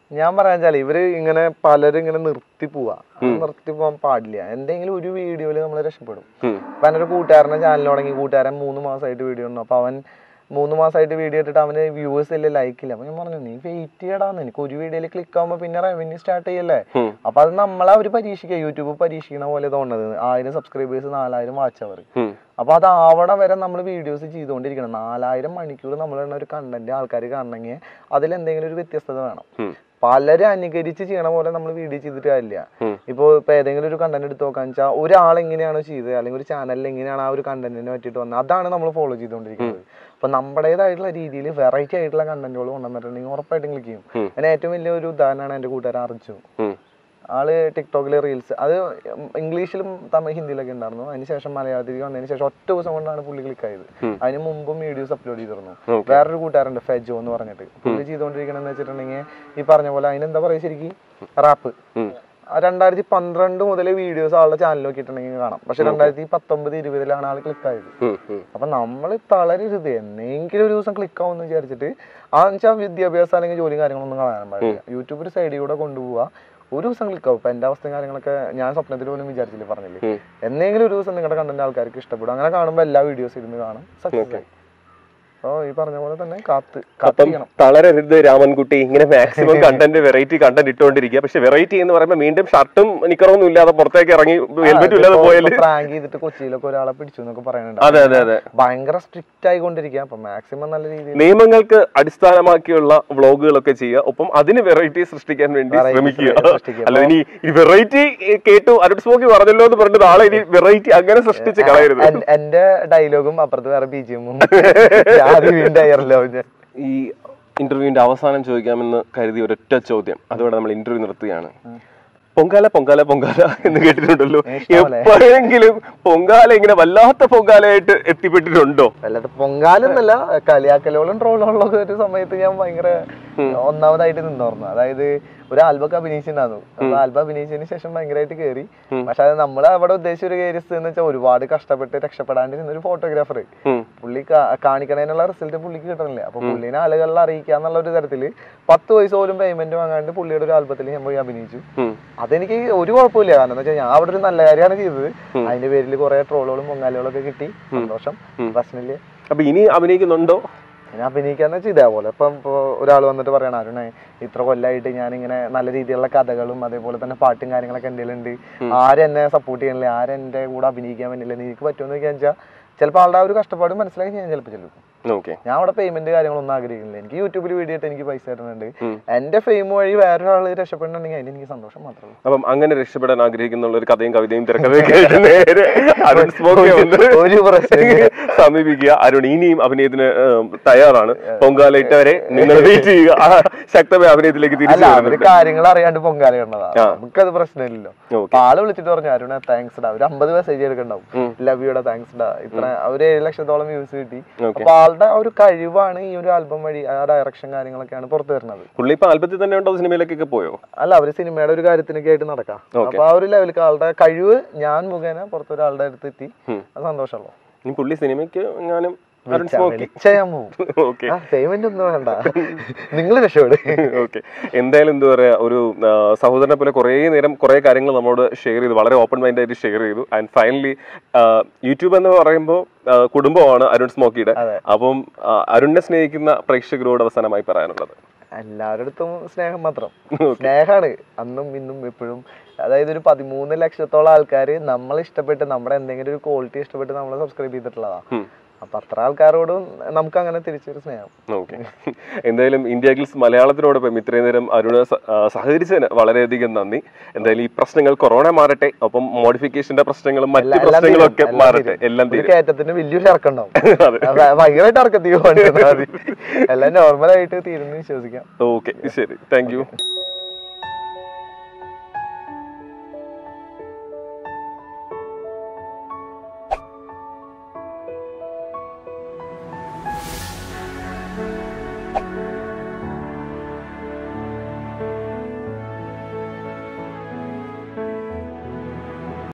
ഞാൻ പറയാൻ വെച്ചാൽ ഇവര് ഇങ്ങനെ പലരും ഇങ്ങനെ നിർത്തി പോവാ അത് നിർത്തി പോകാൻ പാടില്ല എന്തെങ്കിലും ഒരു വീഡിയോയിൽ നമ്മൾ രക്ഷപ്പെടും ഉം. ഇപ്പൊ എൻ്റെ ഒരു കൂട്ടുകാരനെ ചാനൽ തുടങ്ങി കൂട്ടുകാരൻ മൂന്ന് മാസമായിട്ട് വീഡിയോ ഉണ്ടു അപ്പൊ അവൻ മൂന്ന് മാസമായിട്ട് വീഡിയോ ഇട്ടിട്ട് അവന് വ്യൂവേഴ്സ് ഇല്ല ലൈക്ക് ഇല്ല അപ്പൊ ഞാൻ പറഞ്ഞു നീ വെയിറ്റ് ചെയ്യടാന്ന് എനിക്ക് ഒരു വീഡിയോയിൽ ക്ലിക്ക് ആകുമ്പോൾ പിന്നെ റവന്യൂ സ്റ്റാർട്ട് ചെയ്യല്ലേ ഉം. അപ്പൊ അത് നമ്മളെ അവർ പരീക്ഷിക്കുക യൂട്യൂബ് പരീക്ഷിക്കണ പോലെ തോന്നുന്നത് ആയിരം സബ്സ്ക്രൈബേഴ്സ് നാലായിരം വാച്ച് അവർ ഉം. അപ്പൊ അത് ആവണ വരെ നമ്മൾ വീഡിയോസ് ചെയ്തുകൊണ്ടിരിക്കണം നാലായിരം മണിക്കൂർ നമ്മൾ ഇടുന്ന ഒരു കണ്ടന്റ് ആൾക്കാർ കാണണമെങ്കിൽ അതിൽ എന്തെങ്കിലും ഒരു വ്യത്യസ്തത വേണം ഉം. പലരും അനുകരിച്ച് ചെയ്യണ പോലെ നമ്മൾ വീഡിയോ ചെയ്തിട്ട് കാര്യമില്ല ഉം. ഇപ്പോൾ ഇപ്പൊ ഏതെങ്കിലും ഒരു കണ്ടന്റ് എടുത്ത് നോക്കാന്ന് വെച്ചാൽ ഒരാൾ എങ്ങനെയാണോ ചെയ്തത് അല്ലെങ്കിൽ ഒരു ചാനലിൽ എങ്ങനെയാണ് ആ ഒരു കണ്ടന്റിനെ പറ്റിയിട്ട് വന്നത് അതാണ് നമ്മൾ ഫോളോ ചെയ്തുകൊണ്ടിരിക്കുന്നത് അപ്പൊ നമ്മുടേതായിട്ടുള്ള രീതിയിൽ വെറൈറ്റി ആയിട്ടുള്ള കണ്ടന്റുകൾ കൊണ്ടുവന്നിട്ടുണ്ടെങ്കിൽ ഉറപ്പായിട്ടും ക്ലിക്ക് ചെയ്യും ഉം. അതിന് ഏറ്റവും വലിയ ഒരു ഉദാഹരണമാണ് എൻ്റെ കൂട്ടുകാരൻ അർജു ഉം. ആള് ടിക്ടോക്കിൽ റീൽസ് അത് ഇംഗ്ലീഷിലും തമിഴ് ഹിന്ദിയിലൊക്കെ ഉണ്ടായിരുന്നു അതിനുശേഷം മലയാളത്തിലേക്ക് വന്നതിന് ശേഷം ഒറ്റ ദിവസം കൊണ്ടാണ് പുള്ളി ക്ലിക്ക് ആയത് ഉം. അതിന് മുമ്പും വീഡിയോസ് അപ്ലോഡ് ചെയ്തിരുന്നു Okay. വേറൊരു കൂട്ടുകാരുണ്ട് ഫെജോ എന്ന് പറഞ്ഞിട്ട് പുള്ളി ചെയ്തുകൊണ്ടിരിക്കണെന്ന് വെച്ചിട്ടുണ്ടെങ്കിൽ ഈ പറഞ്ഞ പോലെ അതിനെന്താ പറയുക ശരിക്കും റാപ്പ് ഉം. രണ്ടായിരത്തി പന്ത്രണ്ട് മുതൽ വീഡിയോസ് ആളുടെ ചാനൽ നോക്കിയിട്ടുണ്ടെങ്കിൽ കാണാം പക്ഷെ രണ്ടായിരത്തി പത്തൊമ്പത് ഇരുപതിലാണ് ആൾ ക്ലിക്ക് ആയത് ഉം. ഉം. അപ്പൊ നമ്മൾ തളരരുത് എന്നെങ്കിലും ഒരു ദിവസം ക്ലിക്ക് ആവുമെന്ന് വിചാരിച്ചിട്ട് ആ വെച്ചാൽ വിദ്യാഭ്യാസം അല്ലെങ്കിൽ ജോലിയും കാര്യങ്ങളൊന്നും കളയാൻ പാടില്ല യൂട്യൂബ് ഒരു സൈഡിൽ കൂടെ കൊണ്ടുപോവുക ഒരു ദിവസം ക്ലിക്ക് ആവും ഇപ്പൊ എന്റെ അവസ്ഥയും കാര്യങ്ങളൊക്കെ ഞാൻ സ്വപ്നത്തിൽ പോലും വിചാരിച്ചില്ല പറഞ്ഞില്ലേ ഉം. എന്നെങ്കിലും ഒരു ദിവസം നിങ്ങളുടെ കണ്ടന്റ് ആൾക്കാർക്ക് ഇഷ്ടപ്പെടും അങ്ങനെ കാണുമ്പോൾ എല്ലാ വീഡിയോസ് ഇരുന്ന് കാണും സക്സസ് ആയി അപ്പോൾ ഈ പറഞ്ഞ പോലെ തന്നെ കാത്ത് അപ്പം കാത്തിരിക്കണം തളരരുത് രാമൻകുട്ടി ഇങ്ങനെ മാക്സിമം കണ്ടന്റ് വെറൈറ്റി കണ്ടന്റ് ഇട്ടുകൊണ്ടിരിക്കുക പക്ഷെ വെറൈറ്റി എന്ന് പറയുമ്പോൾ വീണ്ടും ഷർട്ടും നിക്കറൊന്നും ഇല്ലാതെ പുറത്തേക്ക് ഇറങ്ങി ഹെൽമെറ്റും ഇല്ലാതെ പോയാല് പ്രാങ്ക് ചെയ്തിട്ട് കൊച്ചിയിലൊക്കെ ഒരാളെ പിടിച്ചു എന്നൊക്കെ പറയുന്നുണ്ട് അതെ അതെ അതെ ഭയങ്കര സ്ട്രിക്റ്റ് ആയിക്കൊണ്ടിരിക്കുക അപ്പൊ മാക്സിമം നല്ല രീതിയിൽ നിയമങ്ങൾക്ക് അടിസ്ഥാനമാക്കിയുള്ള വ്ളോഗുകളൊക്കെ ചെയ്യുക ഒപ്പം അതിന് വെറൈറ്റി സൃഷ്ടിക്കാൻ വേണ്ടി Variety ശ്രമിക്കുക സൃഷ്ടിക്കുക. അല്ല ഇനി ഈ വെറൈറ്റി കേട്ടു അരുൺ സ്മോക്കി പറഞ്ഞല്ലോ എന്ന് പറഞ്ഞിട്ട് നാളെ ഇനി വെറൈറ്റി അങ്ങനെ സൃഷ്ടിച്ച് കളയരുത് എൻ- എന്റെ ഡയലോഗും അപ്പുറത്ത് വേറെ ബി ജി എമ്മും ആദ്യം വീണ്ടും അയറല്ലോ ഞാൻ ഈ ഇന്റർവ്യൂവിന്റെ അവസാനം ചോദിക്കാമെന്ന് കരുതിയ ഒരൊറ്റ ചോദ്യം അതോടെ നമ്മൾ ഇന്റർവ്യൂ നിർത്തുകയാണ് പൊങ്കാല പൊങ്കാല പൊങ്കാല എന്ന് കേട്ടിട്ടുണ്ടല്ലോ ഇഷ്ടമല്ലേ? എപ്പോഴെങ്കിലും പൊങ്കാല ഇങ്ങനെ വല്ലാത്ത പൊങ്കാലയായിട്ട് എത്തിപ്പെട്ടിട്ടുണ്ടോ അല്ലാതെ പൊങ്കാലെന്നല്ല കളിയാക്കലോളും ട്രോളുകളും ഒക്കെ ഒരു സമയത്ത് ഞാൻ ഭയങ്കര ഒന്നാമതായിട്ട് നിന്നോർന്നു അതായത് ഒരു ആൽബൊക്കെ അഭിനയിച്ചിട്ടുണ്ടായിരുന്നു അപ്പൊ ആൽബം അഭിനയിച്ചതിന് ശേഷം ഭയങ്കരമായിട്ട് കയറി ഉം. പക്ഷെ അത് നമ്മൾ അവിടെ ഉദ്ദേശിച്ച ഒരു കേരിസ് എന്ന് വെച്ചാൽ ഒരുപാട് കഷ്ടപ്പെട്ട് രക്ഷപ്പെടാണ്ട് ഒരു ഫോട്ടോഗ്രാഫർ ഉം. പുള്ളി കാ- കാണിക്കണതിനുള്ള റിസൾട്ട് പുള്ളിക്ക് കിട്ടണില്ല അപ്പൊ പുള്ളിനെ ആളുകളിൽ അറിയിക്കുക എന്നുള്ള ഒരു തരത്തില് പത്ത് പൈസ പോലും പേയ്മെന്റ് വാങ്ങാണ്ട് പുള്ളിയുടെ ഒരു ആൽബത്തിൽ ഞാൻ പോയി അഭിനയിച്ചു ഉം. അതെനിക്ക് ഒരു കുഴപ്പമില്ല കാരണം എന്താ വെച്ചാൽ ഞാൻ അവിടെ ഒരു നല്ല കാര്യമാണ് ചെയ്തത് അതിന്റെ പേരിൽ കുറെ ട്രോളുകളും പൊങ്കാലുകളും ഒക്കെ കിട്ടി സന്തോഷം പ്രശ്നമില്ല അപ്പൊ ഇനി അഭിനയിക്കുന്നുണ്ടോ ഞാൻ അഭിനയിക്കാന്ന് വെച്ചാൽ ഇതേപോലെ ഇപ്പം ഇപ്പോൾ ഒരാൾ വന്നിട്ട് പറയണ അരുണേ ഇത്ര കൊല്ലമായിട്ട് ഞാനിങ്ങനെ നല്ല രീതിയിലുള്ള കഥകളും അതേപോലെ തന്നെ പാട്ടും കാര്യങ്ങളൊക്കെ എൻ്റെ ഉണ്ട് ആരും എന്നെ സപ്പോർട്ട് ചെയ്യണില്ല ആരും എൻ്റെ കൂടെ അഭിനയിക്കാൻ വേണ്ടിയില്ല നിനക്ക് പറ്റുമെന്ന് ചോദിക്കാൻ വെച്ചാൽ ചിലപ്പോൾ ആളുടെ ആ ഒരു കഷ്ടപ്പാട് മനസ്സിലാക്കി ഞാൻ ചിലപ്പോൾ ചെല്ലും ഓക്കെ ഞാൻ അവിടെ പേയ്മെന്റ് കാര്യങ്ങളൊന്നും ആഗ്രഹിക്കുന്നില്ല എനിക്ക് യൂട്യൂബിൽ വീഡിയോ ഇട്ട് എനിക്ക് പൈസ തരുന്നുണ്ട് ഉം. എന്റെ ഫെയിം വഴി വേറൊരാൾ രക്ഷപ്പെടുന്നുണ്ടെങ്കിൽ അതിന് എനിക്ക് സന്തോഷം മാത്രമേ ഉള്ളൂ അപ്പം അങ്ങനെ രക്ഷപ്പെടാൻ ആഗ്രഹിക്കുന്ന ഒരു കഥയും കവിതയും തിരക്കഥയൊക്കെ ആയിട്ട് നേരെ അരുൺ സ്മോക്കിയെ വന്ന് ഒരു പ്രശ്നം സമീപിക്കുക അരുൺ ഇനിയും അഭിനയത്തിന് ഏം, തയ്യാറാണ് പൊങ്കാല ഇട്ടവരെ നിങ്ങൾ വെയിറ്റ് ചെയ്യുക ആ, ശക്തമായ അഭിനയത്തിലേക്ക് അല്ല തിരിച്ചു അവര് കാര്യങ്ങൾ അറിയാണ്ട് പൊങ്കാല ഇടണതാ നമുക്കത് പ്രശ്നമില്ലല്ലോ ഓക്കെ അപ്പൊ ആള് വിളിച്ചിട്ട് പറഞ്ഞു അരുണ താങ്ക്സ് ഡാ ഒരു അമ്പത് മെസ്സേജ് എടുക്കണ്ടാവും ഉം. ലവ് യുടെ താങ്ക്സ് ഡാ ഇത്ര ഒരു ഏഴ് ലക്ഷത്തോളം വ്യൂസ് കിട്ടി Okay. അപ്പൊ ആളുടെ ആ ഒരു കഴിവാണ് ഈ ഒരു ആൽബം വഴി ആ ഡയറക്ഷൻ കാര്യങ്ങളൊക്കെയാണ് പുറത്തു വരുന്നത് പുള്ളി ഇപ്പൊ ആൽബത്തിൽ തന്നെ ഉണ്ടോ സിനിമയിലേക്കൊക്കെ പോയോ അല്ല അവര് സിനിമയുടെ ഒരു കാര്യത്തിനൊക്കെ ആയിട്ട് നടക്കാം അപ്പൊ ആ ഒരു ലെവലിൽ ആളുടെ കഴിവ് ഞാൻ മുഖേന പുറത്തൊരാളുടെ അടുത്ത് എത്തി ഉം. അത് സന്തോഷമുള്ളൂ ഇനി പുള്ളി സിനിമയ്ക്ക് ഞാനും അരുൺ സ്മോക്കി വിളിച്ചാ ഞാൻ പോവും ഓക്കെ ആ പേയ്മെന്റ് ഒന്നും വേണ്ട നിങ്ങൾ രക്ഷപ്പെട് ഓക്കെ എന്തായാലും എന്താ പറയാ ഒരു ആ, സഹോദരനെ പോലെ കുറേ നേരം കുറേ കാര്യങ്ങൾ നമ്മളോട് ഷെയർ ചെയ്തു വളരെ ഓപ്പൺ മൈൻഡ് ആയിട്ട് ഷെയർ ചെയ്തു ആൻഡ് ഫൈനലി യൂട്യൂബ് എന്ന് പറയുമ്പോൾ കുടുംബമാണ് അരുൺ സ്മോക്കിയുടെ അതെ. അപ്പം ആ, അരുണിനെ സ്നേഹിക്കുന്ന പ്രേക്ഷകരോട് അവസാനമായി പറയാനുള്ളത് എല്ലാവരുടെ അടുത്തും സ്നേഹം മാത്രം സ്നേഹമാണ് അന്നും ഇന്നും എപ്പോഴും അതായത് ഒരു പതിമൂന്ന് ലക്ഷത്തോളം ആൾക്കാർ നമ്മളെ ഇഷ്ടപ്പെട്ട് നമ്മുടെ എന്തെങ്കിലും ഒരു ക്വാളിറ്റി ഇഷ്ടപ്പെട്ട് നമ്മളെ സബ്സ്ക്രൈബ് ചെയ്തിട്ടുള്ളതാ ഉം. അപ്പൊ അത്ര ആൾക്കാരോടും നമുക്ക് അങ്ങനെ തിരിച്ചൊരു സ്നേഹം ഓക്കെ എന്തായാലും ഇന്ത്യ ഗിൽസ് മലയാളത്തിനോടൊപ്പം ഇത്രയും നേരം അരുണ് സ- ആ, സഹകരിച്ചതിന് വളരെയധികം നന്ദി എന്തായാലും ഈ പ്രശ്നങ്ങൾ കൊറോണ മാറട്ടെ ഒപ്പം മോഡിഫിക്കേഷന്റെ പ്രശ്നങ്ങളും മറ്റ് എല്ലാം- എല്ലാം പ്രശ്നങ്ങളും ഒക്കെ തീരും, എല്ലാം മാറട്ടെ തീരും. എല്ലാം ഒരു തീരും കയറ്റത്തിന് വലിയൊരു ഇറക്കുണ്ടാവും അതെ അപ്പൊ ഭയങ്കരമായിട്ട് ഇറക്കത്തി പോകേണ്ടത് എല്ലാം നോർമലായിട്ട് തീരുന്നു വിശ്വസിക്കാം ഓക്കെ ശരി താങ്ക് യു